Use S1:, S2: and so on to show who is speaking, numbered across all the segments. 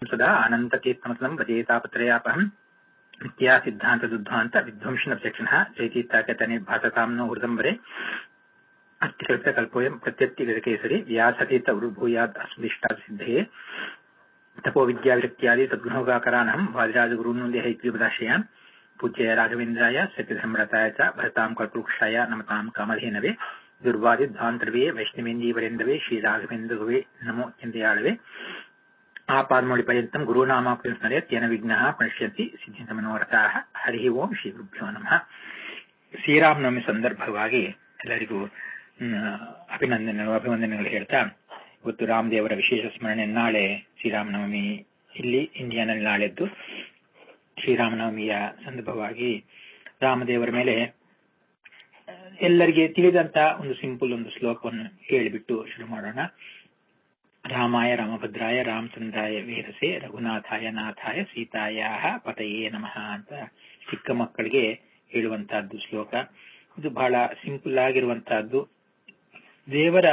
S1: ಸದಾ ಅನಂತಕೀರ್ತಮತಲಂ ಭಜೇತಾಪತ್ರಯಾಪಹಂ ನಿತ್ಯಾ ಸಿದ್ಧಾಂತದುದ್ಧಾಂತ ವಿಧ್ವಂಸನವಿಚಕ್ಷಣಃ ಜಯತೀರ್ಥಾಕತನೆ ಭಾಸತಾಂನೋ ಹೃದಂಬರೆ ಅತ್ಯಕಲ್ಪೋಯಂ ಪ್ರತ್ಯತ್ತಿಗಜಕೇಸರಿ ವ್ಯಾಸತೀರ್ಥ ಉರುಭೂಯಾದ್ ಅಸ್ಮದಿಷ್ಟಾಸಿದ್ಧಯೇ ತಪೋ ವಿದ್ಯಾವಿರಕ್ತ್ಯಾದಿ ಸದ್ಗುಣೋಗಾಕರಾನಹಂ ವಾದಿರಾಜಗುರುನ್ನುಂದೆ ಹೈಗ್ರೀಪದಾಶ್ರಯಾನ್ ಪೂಜ್ಯ ರಾಘವೇಂದ್ರಾಯ ಸತ್ಯಧರ್ಮರತಾಯ ಚ ಭರತಾಂ ಕಲ್ಪವೃಕ್ಷಾಯ ನಮತಾಂ ಕಾಮಧೇನವೇ ದುರ್ವಾದಿಧ್ವಾಂತರವೇ ವೈಷ್ಣವೇಂದೀವರೆಂದವೇ ಶ್ರೀರಾಘವೇಂದ್ರಗುವೆ ನಮೋ ಚಿಂತೆಯಾಳವೆ ಆಪಾದಮೌಳಿ ಪರ್ಯಂತಂ ಗುರುನಾಮಾಪ್ಯ ಸ್ಮರೆ ತೇನ ವಿಘ್ನಃ ಪ್ರಣಶ್ಯಂತಿ ಸಿದ್ಧಿಂತ ಮನೋರಥಾಃ ಹರಿ ಓಂ ಶ್ರೀ ಗುರುಭ್ಯೋ ನಮಃ ಶ್ರೀರಾಮನವಮಿ ಸಂದರ್ಭವಾಗಿ ಎಲ್ಲರಿಗೂ ಅಭಿನಂದನೆಗಳು ಅಭಿವಂದನೆಗಳು ಹೇಳ್ತಾ ಇವತ್ತು ರಾಮದೇವರ ವಿಶೇಷ ಸ್ಮರಣೆ ನಾಳೆ ಶ್ರೀರಾಮನವಮಿ ಇಲ್ಲಿ ಇಂಡಿಯಾನಲ್ಲಿ ನಾಳೆದ್ದು ಶ್ರೀರಾಮನವಮಿಯ ಸಂದರ್ಭವಾಗಿ ರಾಮದೇವರ ಮೇಲೆ ಎಲ್ಲರಿಗೆ ತಿಳಿದಂತ ಒಂದು ಸಿಂಪಲ್ ಒಂದು ಶ್ಲೋಕವನ್ನು ಹೇಳಿಬಿಟ್ಟು ಶುರು ಮಾಡೋಣ ರಾಮಾಯ ರಾಮಭದ್ರಾಯ ರಾಮಚಂದ್ರಾಯ ವೇರಸೆ ರಘುನಾಥಾಯ ನಾಥಾಯ ಸೀತಾಯ ಪತಯೇ ನಮಃ ಅಂತ ಚಿಕ್ಕ ಮಕ್ಕಳಿಗೆ ಹೇಳುವಂತಹದ್ದು ಶ್ಲೋಕ ಇದು ಬಹಳ ಸಿಂಪಲ್ ಆಗಿರುವಂತಹದ್ದು ದೇವರ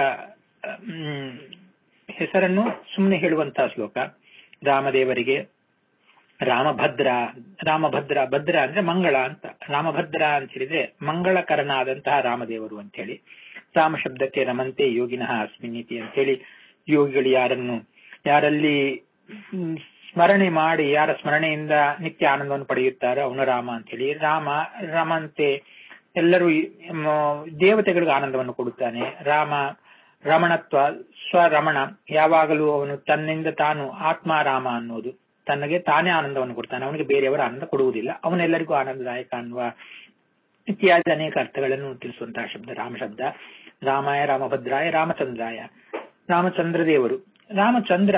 S1: ಹೆಸರನ್ನು ಸುಮ್ಮನೆ ಹೇಳುವಂತಹ ಶ್ಲೋಕ ರಾಮದೇವರಿಗೆ ರಾಮಭದ್ರ ರಾಮಭದ್ರ ಭದ್ರ ಅಂದ್ರೆ ಮಂಗಳ ಅಂತ ರಾಮಭದ್ರ ಅಂತ ಹೇಳಿದ್ರೆ ಮಂಗಳಕರನಾದಂತಹ ರಾಮದೇವರು ಅಂತ ಹೇಳಿ ರಾಮ ಶಬ್ದಕ್ಕೆ ರಮಂತೆ ಯೋಗಿನಃ ಅಸ್ಮಿನ್ನಿತಿ ಅಂತ ಹೇಳಿ ಯೋಗಿಗಳು ಯಾರನ್ನು ಯಾರಲ್ಲಿ ಸ್ಮರಣೆ ಮಾಡಿ ಯಾರ ಸ್ಮರಣೆಯಿಂದ ನಿತ್ಯ ಆನಂದವನ್ನು ಪಡೆಯುತ್ತಾರೋ ಅವನು ರಾಮ ಅಂತ ಹೇಳಿ ರಾಮ ರಮಂತೆ ಎಲ್ಲರೂ ದೇವತೆಗಳಿಗೆ ಆನಂದವನ್ನು ಕೊಡುತ್ತಾನೆ ರಾಮ ರಮಣತ್ವ ಸ್ವರಮಣ ಯಾವಾಗಲೂ ಅವನು ತನ್ನಿಂದ ತಾನು ಆತ್ಮಾರಾಮ ಅನ್ನೋದು ತನಗೆ ತಾನೇ ಆನಂದವನ್ನು ಕೊಡ್ತಾನೆ ಅವನಿಗೆ ಬೇರೆಯವರ ಆನಂದ ಕೊಡುವುದಿಲ್ಲ ಅವನೆಲ್ಲರಿಗೂ ಆನಂದದಾಯಕ ಅನ್ನುವ ಇತ್ಯಾದಿ ಅನೇಕ ಅರ್ಥಗಳನ್ನು ತಿಳಿಸುವಂತಹ ಶಬ್ದ ರಾಮ ಶಬ್ದ ರಾಮಾಯ ರಾಮಭದ್ರಾಯ ರಾಮಚಂದ್ರಾಯ ರಾಮಚಂದ್ರ ದೇವರು ರಾಮಚಂದ್ರ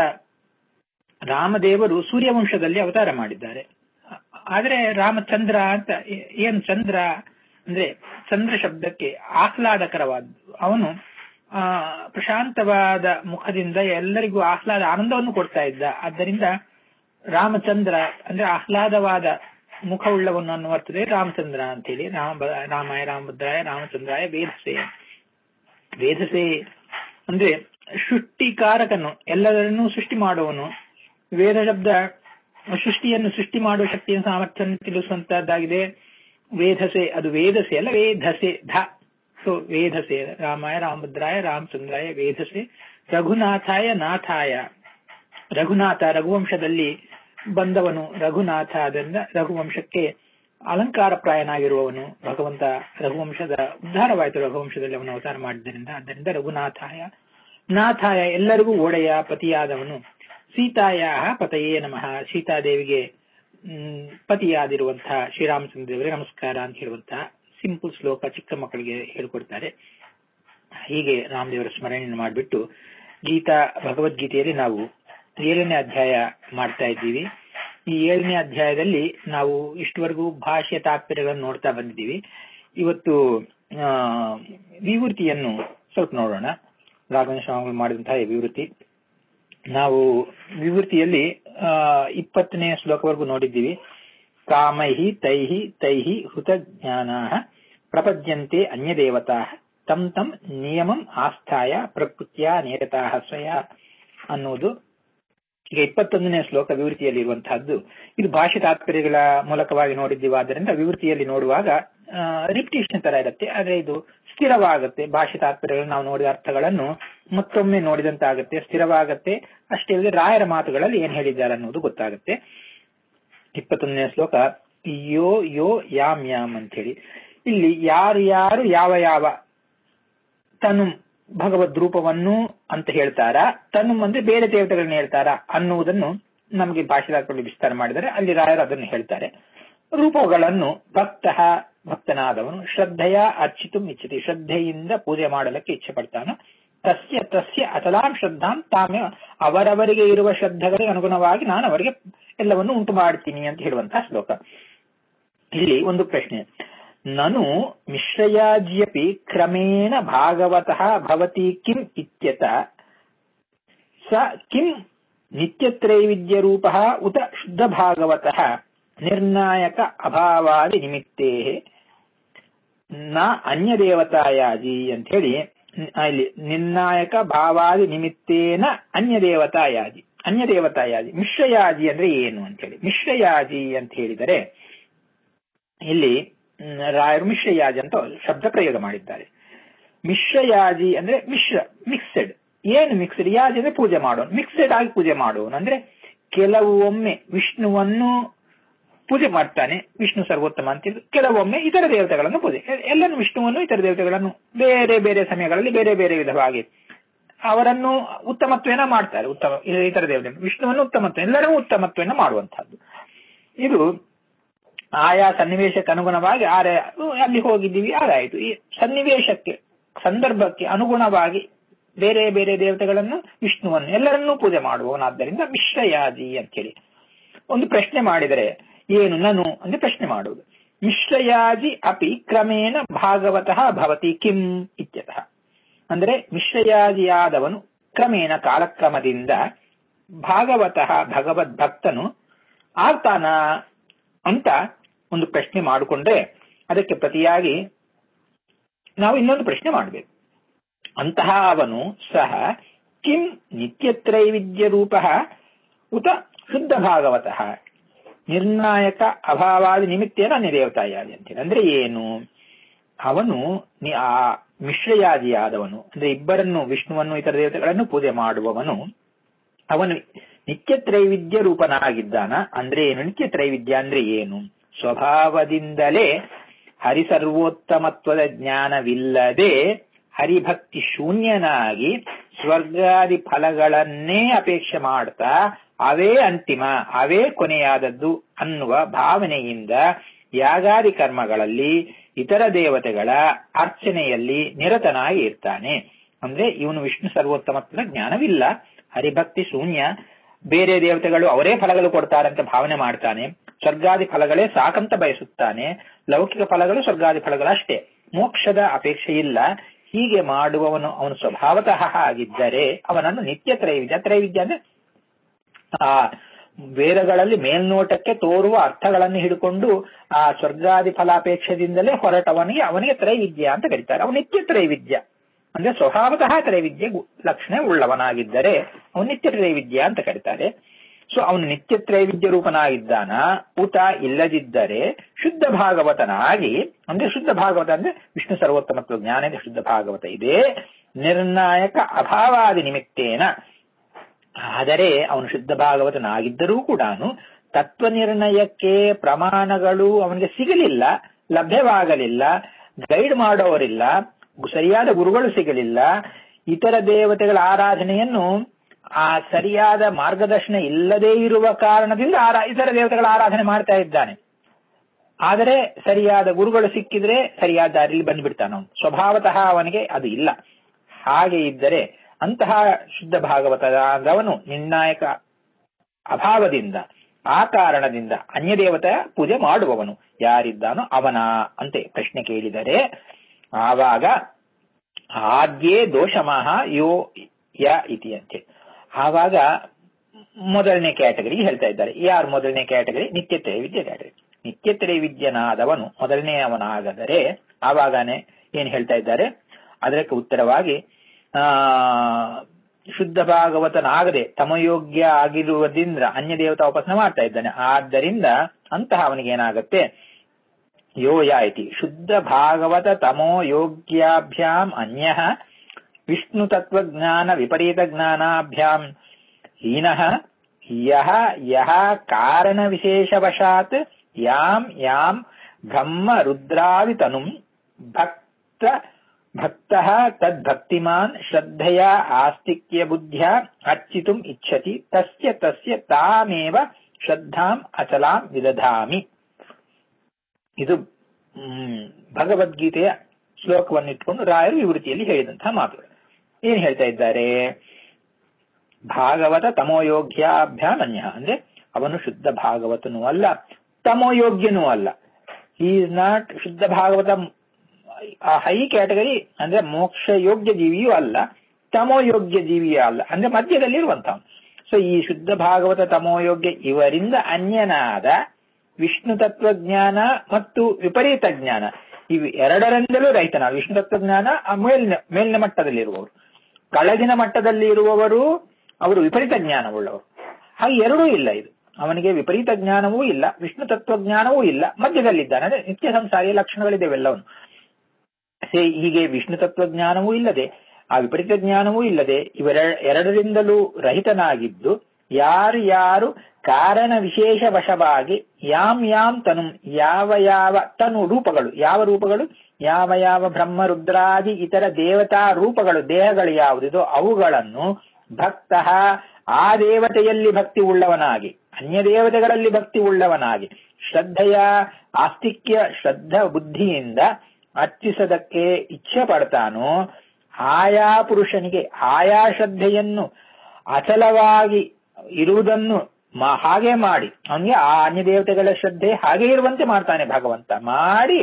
S1: ರಾಮದೇವರು ಸೂರ್ಯವಂಶದಲ್ಲಿ ಅವತಾರ ಮಾಡಿದ್ದಾರೆ ಆದ್ರೆ ರಾಮಚಂದ್ರ ಅಂತ ಏನು ಚಂದ್ರ ಅಂದ್ರೆ ಚಂದ್ರ ಶಬ್ದಕ್ಕೆ ಆಹ್ಲಾದಕರವಾದ್ದು ಅವನು ಆ ಪ್ರಶಾಂತವಾದ ಮುಖದಿಂದ ಎಲ್ಲರಿಗೂ ಆಹ್ಲಾದ ಆನಂದವನ್ನು ಕೊಡ್ತಾ ಇದ್ದ ಆದ್ದರಿಂದ ರಾಮಚಂದ್ರ ಅಂದ್ರೆ ಆಹ್ಲಾದವಾದ ಮುಖವುಳ್ಳವನು ಅನ್ನುವರ್ತದೆ ರಾಮಚಂದ್ರ ಅಂತ ಹೇಳಿ ರಾಮ ರಾಮಾಯ ರಾಮಭದ್ರಾಯ ರಾಮಚಂದ್ರಾಯ ವೇದಸೆ ವೇದಸೆ ಅಂದ್ರೆ ಸೃಷ್ಟಿಕಾರಕನು ಎಲ್ಲರನ್ನೂ ಸೃಷ್ಟಿ ಮಾಡುವನು ವೇದ ಶಬ್ದ ಸೃಷ್ಟಿಯನ್ನು ಸೃಷ್ಟಿ ಮಾಡುವ ಶಕ್ತಿಯ ಸಾಮರ್ಥ್ಯ ತಿಳಿಸುವಂತಹದ್ದಾಗಿದೆ ವೇದಸೆ ಅದು ವೇದಸೆ ಅಲ್ಲ ವೇದಸೆ ಧ ಸೊ ವೇದಸೆ ರಾಮಾಯ ರಾಮಭದ್ರಾಯ ರಾಮಚಂದ್ರಾಯ ವೇದಸೆ ರಘುನಾಥಾಯ ನಾಥಾಯ ರಘುನಾಥ ರಘುವಂಶದಲ್ಲಿ ಬಂದವನು ರಘುನಾಥ ಅದರಿಂದ ರಘುವಂಶಕ್ಕೆ ಅಲಂಕಾರ ಪ್ರಾಯನಾಗಿರುವವನು ಭಗವಂತ ರಘುವಂಶದ ಉದ್ಧಾರವಾಯಿತು ರಘುವಂಶದಲ್ಲಿ ಅವನು ಅವತಾರ ಮಾಡಿದ್ದರಿಂದ ಆದ್ದರಿಂದ ರಘುನಾಥಾಯ ನಾಥಾಯ ಎಲ್ಲರಿಗೂ ಒಡೆಯ ಪತಿಯಾದವನು ಸೀತಾಯ ಪತಯೇ ನಮಃ ಸೀತಾದೇವಿಗೆ ಪತಿಯಾದಿರುವಂತಹ ಶ್ರೀರಾಮಚಂದ್ರ ದೇವರಿಗೆ ನಮಸ್ಕಾರ ಅಂತ ಹೇಳುವಂತಹ ಸಿಂಪಲ್ ಶ್ಲೋಕ ಚಿಕ್ಕ ಮಕ್ಕಳಿಗೆ ಹೇಳ್ಕೊಡ್ತಾರೆ ಹೀಗೆ ರಾಮದೇವರ ಸ್ಮರಣೆಯನ್ನು ಮಾಡಿಬಿಟ್ಟು ಗೀತಾ ಭಗವದ್ಗೀತೆಯಲ್ಲಿ ನಾವು ಏಳನೇ ಅಧ್ಯಾಯ ಮಾಡ್ತಾ ಇದ್ದೀವಿ ಈ ಏಳನೇ ಅಧ್ಯಾಯದಲ್ಲಿ ನಾವು ಇಷ್ಟವರೆಗೂ ಭಾಷೆಯ ತಾತ್ಪರ್ಯಗಳನ್ನು ನೋಡ್ತಾ ಬಂದಿದ್ದೀವಿ ಇವತ್ತು ವಿವೃತಿಯನ್ನು ಸ್ವಲ್ಪ ನೋಡೋಣ ರಾಘವೇಂದ್ರ ಸ್ವಾಮಿಗಳು ಮಾಡಿದಂತಹ ವಿವೃತಿ ನಾವು ವಿವೃತಿಯಲ್ಲಿ ಇಪ್ಪತ್ತನೇ ಶ್ಲೋಕವರೆಗೂ ನೋಡಿದ್ದೀವಿ ಕಾಮೈಹಿ ತೈಹಿ ತೈಹಿ ಹುತ ಜ್ಞಾನ ಪ್ರಪದ್ಯಂತೆ ಅನ್ಯ ದೇವತಾ ತಂ ತಂ ನಿಯಮಂ ಆಸ್ಥಾಯ ಪ್ರಕೃತಿಯ ನೇರತಾ ಸ್ವಯ ಅನ್ನುವುದು ಈಗ ಇಪ್ಪತ್ತೊಂದನೇ ಶ್ಲೋಕ ವಿವೃತಿಯಲ್ಲಿ ಇರುವಂತಹದ್ದು ಇದು ಭಾಷೆ ತಾತ್ಪರ್ಯಗಳ ಮೂಲಕವಾಗಿ ನೋಡಿದ್ದೀವಿ ಆದ್ದರಿಂದ ವಿವೃತಿಯಲ್ಲಿ ನೋಡುವಾಗ ರಿಪಿಟೇಷನ್ ತರ ಇರುತ್ತೆ ಆದ್ರೆ ಇದು ಸ್ಥಿರವಾಗುತ್ತೆ ಭಾಷೆ ತಾತ್ಪರ್ಯಗಳು ನಾವು ನೋಡಿದ ಅರ್ಥಗಳನ್ನು ಮತ್ತೊಮ್ಮೆ ನೋಡಿದಂತಾಗುತ್ತೆ ಸ್ಥಿರವಾಗುತ್ತೆ ಅಷ್ಟೇ ಅಲ್ಲದೆ ರಾಯರ ಮಾತುಗಳಲ್ಲಿ ಏನ್ ಹೇಳಿದ್ದಾರೆ ಅನ್ನೋದು ಗೊತ್ತಾಗುತ್ತೆ ಇಪ್ಪತ್ತೊಂದನೇ ಶ್ಲೋಕ ಯೋ ಯೋ ಯಾಮ್ ಯಾಮ್ ಅಂತ ಹೇಳಿ ಇಲ್ಲಿ ಯಾರು ಯಾರು ಯಾವ ಯಾವ ತನು ಭಗವದ್ ರೂಪವನ್ನು ಅಂತ ಹೇಳ್ತಾರ ತನು ಅಂದ್ರೆ ಬೇರೆ ದೇವತೆಗಳನ್ನ ಹೇಳ್ತಾರ ಅನ್ನುವುದನ್ನು ನಮಗೆ ಭಾಷೆದಾರರಲ್ಲಿ ವಿಸ್ತಾರ ಮಾಡಿದರೆ ಅಲ್ಲಿ ರಾಯರು ಅದನ್ನು ಹೇಳ್ತಾರೆ ರೂಪಗಳನ್ನು ಭಕ್ತ ಭಕ್ತನಾದವನು ಶ್ರದ್ಧೆಯ ಅರ್ಚಿತು ಇಚ್ಛತಿ ಶ್ರದ್ಧೆಯಿಂದ ಪೂಜೆ ಮಾಡಲಿಕ್ಕೆ ಇಚ್ಛೆ ಪಡ್ತಾನೋ ತಸ್ಯ ತಸ್ಯ ಅಚಲಾಂ ಶ್ರದ್ಧಾಂ ತಾಮೆ ಅವರವರಿಗೆ ಇರುವ ಶ್ರದ್ಧೆಗಳಿಗೆ ಅನುಗುಣವಾಗಿ ನಾನು ಅವರಿಗೆ ಎಲ್ಲವನ್ನು ಉಂಟು ಮಾಡ್ತೀನಿ ಅಂತ ಹೇಳುವಂತಹ ಶ್ಲೋಕ ಇಲ್ಲಿ ಒಂದು ಪ್ರಶ್ನೆ ನನು ಮಿಶ್ರಯಾಜ್ಯಪಿ ಕ್ರಮೇಣ ಭಾಗವತಃ ಭವತಿ ಕಿಂ ಇತ್ಯತ ಸ ಕಿಂ ನಿತ್ಯತ್ರೈವಿದ್ಯ ರೂಪ ಉತ ಶುದ್ಧ ಭಾಗವತಃ ನಿರ್ಣಾಯಕ ಅಭಾವಾದಿ ನಿಮಿತ್ತೇ ನ ಅನ್ಯ ದೇವತಾಯಾಜಿ ಅಂತ ಹೇಳಿ ಇಲ್ಲಿ ನಿರ್ಣಾಯಕ ಭಾವಾದಿ ನಿಮಿತ್ತೇನ ಅನ್ಯ ದೇವತಾಯಾಜಿ ಅನ್ಯ ದೇವತಾಯಾಜಿ ಮಿಶ್ರಯಾಜಿ ಅಂದ್ರೆ ಏನು ಅಂತ ಹೇಳಿ ಮಿಶ್ರಯಾಜಿ ಅಂತ ಹೇಳಿದರೆ ಇಲ್ಲಿ ಮ್, ರಾಯರು ಮಿಶ್ರಯಾಜಿ ಅಂತ ಶಬ್ದ ಪ್ರಯೋಗ ಮಾಡಿದ್ದಾರೆ ಮಿಶ್ರಯಾಜಿ ಅಂದ್ರೆ ಮಿಶ್ರ ಮಿಕ್ಸೆಡ್ ಏನು ಮಿಕ್ಸೆಡ್ ಯಾಜಿ ಅಂದ್ರೆ ಪೂಜೆ ಮಾಡೋನು ಮಿಕ್ಸೆಡ್ ಆಗಿ ಪೂಜೆ ಮಾಡುವನು ಅಂದ್ರೆ ಕೆಲವೊಮ್ಮೆ ವಿಷ್ಣುವನ್ನು ಪೂಜೆ ಮಾಡ್ತಾನೆ ವಿಷ್ಣು ಸರ್ವೋತ್ತಮ ಅಂತ ಹೇಳಿ ಕೆಲವೊಮ್ಮೆ ಇತರ ದೇವತೆಗಳನ್ನು ಪೂಜೆ ಎ- ಎಲ್ಲನೂ ವಿಷ್ಣುವನ್ನು ಇತರ ದೇವತೆಗಳನ್ನು ಬೇರೆ ಬೇರೆ ಸಮಯಗಳಲ್ಲಿ ಬೇರೆ ಬೇರೆ ವಿಧವಾಗಿ ಅವರನ್ನು ಉತ್ತಮತ್ವೇನ ಮಾಡ್ತಾರೆ ಉತ್ತಮ ಇತರ ದೇವತೆ ವಿಷ್ಣುವನ್ನು ಉತ್ತಮತ್ವ ಎಲ್ಲರೂ ಉತ್ತಮತ್ವೇನ ಮಾಡುವಂತಹದ್ದು ಇದು ಆಯಾ ಸನ್ನಿವೇಶಕ್ಕೆ ಅನುಗುಣವಾಗಿ ಆರೆ ಅಲ್ಲಿ ಹೋಗಿದ್ದೀವಿ ಆದಾಯಿತು ಈ ಸನ್ನಿವೇಶಕ್ಕೆ ಸಂದರ್ಭಕ್ಕೆ ಅನುಗುಣವಾಗಿ ಬೇರೆ ಬೇರೆ ದೇವತೆಗಳನ್ನು ವಿಷ್ಣುವನ್ನು ಎಲ್ಲರನ್ನೂ ಪೂಜೆ ಮಾಡುವವನಾದ್ದರಿಂದ ಮಿಶ್ರಯಾಜಿ ಅಂತೇಳಿ ಒಂದು ಪ್ರಶ್ನೆ ಮಾಡಿದರೆ ಏನು ನನು ಅಂದ್ರೆ ಪ್ರಶ್ನೆ ಮಾಡುವುದು ಮಿಶ್ರಯಾಜಿ ಅಪಿ ಕ್ರಮೇಣ ಭಾಗವತಃ ಭವತಿ ಕಿಂ ಇತ್ಯತಃ ಅಂದ್ರೆ ಮಿಶ್ರಯಾಜಿಯಾದವನು ಕ್ರಮೇಣ ಕಾಲಕ್ರಮದಿಂದ ಭಾಗವತಃ ಭಗವದ್ ಭಕ್ತನು ಆಗ್ತಾನ ಅಂತ ಒಂದು ಪ್ರಶ್ನೆ ಮಾಡಿಕೊಂಡ್ರೆ ಅದಕ್ಕೆ ಪ್ರತಿಯಾಗಿ ನಾವು ಇನ್ನೊಂದು ಪ್ರಶ್ನೆ ಮಾಡಬೇಕು ಅಂತಹ ಅವನು ಸಹ ಕಿಂ ನಿತ್ಯತ್ರೈವಿಧ್ಯ ರೂಪ ಉತ ಶುದ್ಧ ಭಾಗವತಃ ನಿರ್ಣಾಯಕ ಅಭಾವಾದಿ ನಿಮಿತ್ತೇನ ಅನ್ಯದೇವತಾಯಾದಿ ಅಂತೇಳಿ ಅಂದ್ರೆ ಏನು ಅವನು ನಿ- ಆ ಮಿಶ್ರಯಾದಿಯಾದವನು ಅಂದ್ರೆ ಇಬ್ಬರನ್ನು ವಿಷ್ಣುವನ್ನು ಇತರ ದೇವತೆಗಳನ್ನು ಪೂಜೆ ಮಾಡುವವನು ಅವನು ನಿತ್ಯ ತ್ರೈವಿಧ್ಯ ರೂಪನಾಗಿದ್ದಾನ ಅಂದ್ರೆ ಏನು ನಿತ್ಯ ತ್ರೈವಿಧ್ಯ ಅಂದ್ರೆ ಏನು ಸ್ವಭಾವದಿಂದಲೇ ಹರಿಸರ್ವೋತ್ತಮತ್ವದ ಜ್ಞಾನವಿಲ್ಲದೆ ಹರಿಭಕ್ತಿ ಶೂನ್ಯನಾಗಿ ಸ್ವರ್ಗಾದಿ ಫಲಗಳನ್ನೇ ಅಪೇಕ್ಷೆ ಮಾಡ್ತಾ ಅವೇ ಅಂತಿಮ ಅವೇ ಕೊನೆಯಾದದ್ದು ಅನ್ನುವ ಭಾವನೆಯಿಂದ ಯಾಗಾದಿ ಕರ್ಮಗಳಲ್ಲಿ ಇತರ ದೇವತೆಗಳ ಅರ್ಚನೆಯಲ್ಲಿ ನಿರತನಾಗಿ ಇರ್ತಾನೆ ಅಂದ್ರೆ ಇವನು ವಿಷ್ಣು ಸರ್ವೋತ್ತಮತ್ವದ ಜ್ಞಾನವಿಲ್ಲ ಹರಿಭಕ್ತಿ ಶೂನ್ಯ ಬೇರೆ ದೇವತೆಗಳು ಅವರೇ ಫಲಗಳು ಕೊಡ್ತಾರಂತ ಭಾವನೆ ಮಾಡ್ತಾನೆ ಸ್ವರ್ಗಾದಿ ಫಲಗಳೇ ಸಾಕಂತ ಬಯಸುತ್ತಾನೆ ಲೌಕಿಕ ಫಲಗಳು ಸ್ವರ್ಗಾದಿ ಫಲಗಳಷ್ಟೇ ಮೋಕ್ಷದ ಅಪೇಕ್ಷೆ ಇಲ್ಲ ಹೀಗೆ ಮಾಡುವವನು ಅವನು ಸ್ವಭಾವತಃ ಆಗಿದ್ದರೆ ಅವನನ್ನು ನಿತ್ಯ ತ್ರೈವಿಧ್ಯ ತ್ರೈವಿಧ್ಯ ಅಂದ್ರೆ ಆ ವೇದಗಳಲ್ಲಿ ಮೇಲ್ನೋಟಕ್ಕೆ ತೋರುವ ಅರ್ಥಗಳನ್ನು ಹಿಡ್ಕೊಂಡು ಆ ಸ್ವರ್ಗಾದಿ ಫಲಾಪೇಕ್ಷದಿಂದಲೇ ಹೊರಟವನಿಗೆ ಅವನಿಗೆ ತ್ರೈವಿದ್ಯ ಅಂತ ಕರೀತಾರೆ ಅವನು ನಿತ್ಯ ತ್ರೈವಿದ್ಯ ಅಂದ್ರೆ ಸ್ವಭಾವತಃ ತ್ರೈವಿದ್ಯ ಗು- ಲಕ್ಷಣ ಉಳ್ಳವನಾಗಿದ್ದರೆ ಅವನು ನಿತ್ಯ ತ್ರೈವಿದ್ಯ ಅಂತ ಕರೀತಾರೆ ಸೊ ಅವನು ನಿತ್ಯ ತ್ರೈವಿದ್ಯ ರೂಪನಾಗಿದ್ದಾನ ಊತ ಇಲ್ಲದಿದ್ದರೆ ಶುದ್ಧ ಭಾಗವತನಾಗಿ ಅಂದ್ರೆ ಶುದ್ಧ ಭಾಗವತ ಅಂದ್ರೆ ವಿಷ್ಣು ಸರ್ವೋತ್ತಮತ್ವ ಜ್ಞಾನದ ಶುದ್ಧ ಭಾಗವತ ಇದೆ ನಿರ್ಣಾಯಕ ಅಭಾವಾದಿ ನಿಮಿತ್ತೇನ ಆದರೆ ಅವನು ಶುದ್ಧ ಭಾಗವತನಾಗಿದ್ದರೂ ಕೂಡ ತತ್ವ ನಿರ್ಣಯಕ್ಕೆ ಪ್ರಮಾಣಗಳು ಅವನಿಗೆ ಸಿಗಲಿಲ್ಲ ಲಭ್ಯವಾಗಲಿಲ್ಲ ಗೈಡ್ ಮಾಡೋರಿಲ್ಲ ಸರಿಯಾದ ಗುರುಗಳು ಸಿಗಲಿಲ್ಲ ಇತರ ದೇವತೆಗಳ ಆರಾಧನೆಯನ್ನು ಆ ಸರಿಯಾದ ಮಾರ್ಗದರ್ಶನ ಇಲ್ಲದೇ ಇರುವ ಕಾರಣದಿಂದ ಆರಾ ಇತರ ದೇವತೆಗಳ ಆರಾಧನೆ ಮಾಡ್ತಾ ಇದ್ದಾನೆ ಆದರೆ ಸರಿಯಾದ ಗುರುಗಳು ಸಿಕ್ಕಿದ್ರೆ ಸರಿಯಾದ ದಾರಿಯಲ್ಲಿ ಬಂದ್ಬಿಡ್ತಾನ ಅವನು ಸ್ವಭಾವತಃ ಅವನಿಗೆ ಅದು ಇಲ್ಲ ಹಾಗೆ ಇದ್ದರೆ ಅಂತಹ ಶುದ್ಧ ಭಾಗವತದವನು ನಿರ್ಣಾಯಕ ಅಭಾವದಿಂದ ಆ ಕಾರಣದಿಂದ ಅನ್ಯ ದೇವತೆಯ ಪೂಜೆ ಮಾಡುವವನು ಯಾರಿದ್ದಾನೋ ಅವನ ಅಂತೆ ಪ್ರಶ್ನೆ ಕೇಳಿದರೆ ಆವಾಗ ಆದ್ಯೇ ದೋಷಮಃ ಯೋ ಯ ಇತಿ ಅಂತೆ ಆವಾಗ ಮೊದಲನೇ ಕ್ಯಾಟಗರಿ ಹೇಳ್ತಾ ಇದ್ದಾರೆ ಯಾರು ಮೊದಲನೇ ಕ್ಯಾಟಗರಿ ನಿತ್ಯ ತ್ರೈವಿದ್ಯ ಕ್ಯಾಟಗರಿ ನಿತ್ಯ ತ್ರೈವಿದ್ಯನಾದವನು ಮೊದಲನೇ ಅವನಾಗದರೆ ಆವಾಗನೇ ಏನ್ ಹೇಳ್ತಾ ಇದ್ದಾರೆ ಅದಕ್ಕೆ ಉತ್ತರವಾಗಿ ಆ ಶುದ್ಧ ಭಾಗವತನಾಗದೆ ತಮಯೋಗ್ಯ ಆಗಿರುವುದರಿಂದ ಅನ್ಯ ದೇವತಾ ಉಪಾಸನೆ ಮಾಡ್ತಾ ಇದ್ದಾನೆ ಆದ್ದರಿಂದ ಅಂತಹ ಅವನಿಗೆ ಏನಾಗುತ್ತೆ ಯೋ ಯಾಯಿತಿ ಶುದ್ಧ ಭಾಗವತ ತಮೋ ಯೋಗ್ಯಾಭ್ಯಾಂ ಅನ್ಯ ವಿಷ್ಣು ತತ್ವಜ್ಞಾನ ವಿಪರೀತ ಜ್ಞಾನಾಭ್ಯಾಂ ಹೀನಃ ಯಹ ಯಹ ಕಾರಣ ವಿಶೇಷವಶಾತ್ ಯಾಂ ಯಾಂ ಬ್ರಹ್ಮ ರುದ್ರಾದಿತನುಂ ಭಕ್ತ ಭಕ್ತಃ ತದ್ಭಕ್ತಿಮಾನ್ ಶ್ರದ್ಧೆಯ ಆಸ್ತಿಕ್ಯ ಬುದ್ಧ್ಯ ಅರ್ಚಿತುಂ ಇಚ್ಛತಿ ತಸ್ಯ ತಸ್ಯ ತಾಮೇವ ಶ್ರದ್ಧಾಂ ಅಚಲಾಂ ವಿದಧಾಮಿ ಇದು ಮ್, ಭಗವದ್ಗೀತೆಯ ಶ್ಲೋಕವನ್ನು ಇಟ್ಕೊಂಡು ರಾಯರು ವಿವೃತಿಯಲ್ಲಿ ಹೇಳಿದಂತಹ ಮಾತುಗಳು ಏನ್ ಹೇಳ್ತಾ ಇದ್ದಾರೆ ಭಾಗವತ ತಮೋಯೋಗ್ಯಾಭ್ಯಾಮ್ ಅನ್ಯ ಅಂದ್ರೆ ಅವನು ಶುದ್ಧ ಭಾಗವತನೂ ಅಲ್ಲ ತಮೋಯೋಗ್ಯನೂ ಅಲ್ಲ ಹಿ ಇಸ್ ನಾಟ್ ಶುದ್ಧ ಭಾಗವತ ಆ ಹೈ ಕ್ಯಾಟಗರಿ ಅಂದ್ರೆ ಮೋಕ್ಷ ಯೋಗ್ಯ ಜೀವಿಯೂ ಅಲ್ಲ ತಮೋಯೋಗ್ಯ ಜೀವಿಯೂ ಅಲ್ಲ ಅಂದ್ರೆ ಮಧ್ಯದಲ್ಲಿ ಇರುವಂತಹ ಸೊ ಈ ಶುದ್ಧ ಭಾಗವತ ತಮೋಯೋಗ್ಯ ಇವರಿಂದ ಅನ್ಯನಾದ ವಿಷ್ಣು ತತ್ವಜ್ಞಾನ ಮತ್ತು ವಿಪರೀತ ಜ್ಞಾನ ಇವು ಎರಡರಿಂದಲೂ ರೈತನ ವಿಷ್ಣು ತತ್ವಜ್ಞಾನ ಆ ಮೇಲಿನ ಮೇಲಿನ ಮಟ್ಟದಲ್ಲಿ ಇರುವವರು ಕೆಳಗಿನ ಮಟ್ಟದಲ್ಲಿ ಇರುವವರು ಅವರು ವಿಪರೀತ ಜ್ಞಾನವುಳ್ಳವರು ಹಾಗೆ ಎರಡೂ ಇಲ್ಲ ಇದು ಅವನಿಗೆ ವಿಪರೀತ ಜ್ಞಾನವೂ ಇಲ್ಲ ವಿಷ್ಣು ತತ್ವಜ್ಞಾನವೂ ಇಲ್ಲ ಮಧ್ಯದಲ್ಲಿದ್ದಾನೆ ಅಂದ್ರೆ ನಿತ್ಯ ಸಂಸಾರಿಯ ಲಕ್ಷಣಗಳಿದ್ದಾವೆಲ್ಲವನು ಸೇ ಹೀಗೆ ವಿಷ್ಣು ತತ್ವಜ್ಞಾನವೂ ಇಲ್ಲದೆ ಆ ವಿಪರೀತ ಜ್ಞಾನವೂ ಇಲ್ಲದೆ ಇವರ ಎರಡರಿಂದಲೂ ರಹಿತನಾಗಿದ್ದು ಯಾರು ಯಾರು ಕಾರಣ ವಿಶೇಷ ವಶವಾಗಿ ಯಾಮ್ ಯಾಮ್ ತನು ಯಾವ ಯಾವ ತನು ರೂಪಗಳು ಯಾವ ರೂಪಗಳು ಯಾವ ಯಾವ ಬ್ರಹ್ಮ ರುದ್ರಾದಿ ಇತರ ದೇವತಾ ರೂಪಗಳು ದೇಹಗಳು ಯಾವುದಿದೋ ಅವುಗಳನ್ನು ಭಕ್ತ ಆ ದೇವತೆಯಲ್ಲಿ ಭಕ್ತಿ ಉಳ್ಳವನಾಗಿ ಅನ್ಯ ದೇವತೆಗಳಲ್ಲಿ ಭಕ್ತಿ ಉಳ್ಳವನಾಗಿ ಶ್ರದ್ಧೆಯ ಆಸ್ತಿಕ್ಯ ಶ್ರದ್ಧ ಬುದ್ಧಿಯಿಂದ ಅರ್ಚಿಸದಕ್ಕೆ ಇಚ್ಛೆ ಪಡ್ತಾನೋ ಆಯಾ ಪುರುಷನಿಗೆ ಆಯಾ ಶ್ರದ್ಧೆಯನ್ನು ಅಚಲವಾಗಿ ಇರುವುದನ್ನು ಮ- ಹಾಗೆ ಮಾಡಿ ಅವನಿಗೆ ಆ ಅನ್ಯ ದೇವತೆಗಳ ಶ್ರದ್ಧೆ ಹಾಗೆ ಇರುವಂತೆ ಮಾಡ್ತಾನೆ ಭಗವಂತ ಮಾಡಿ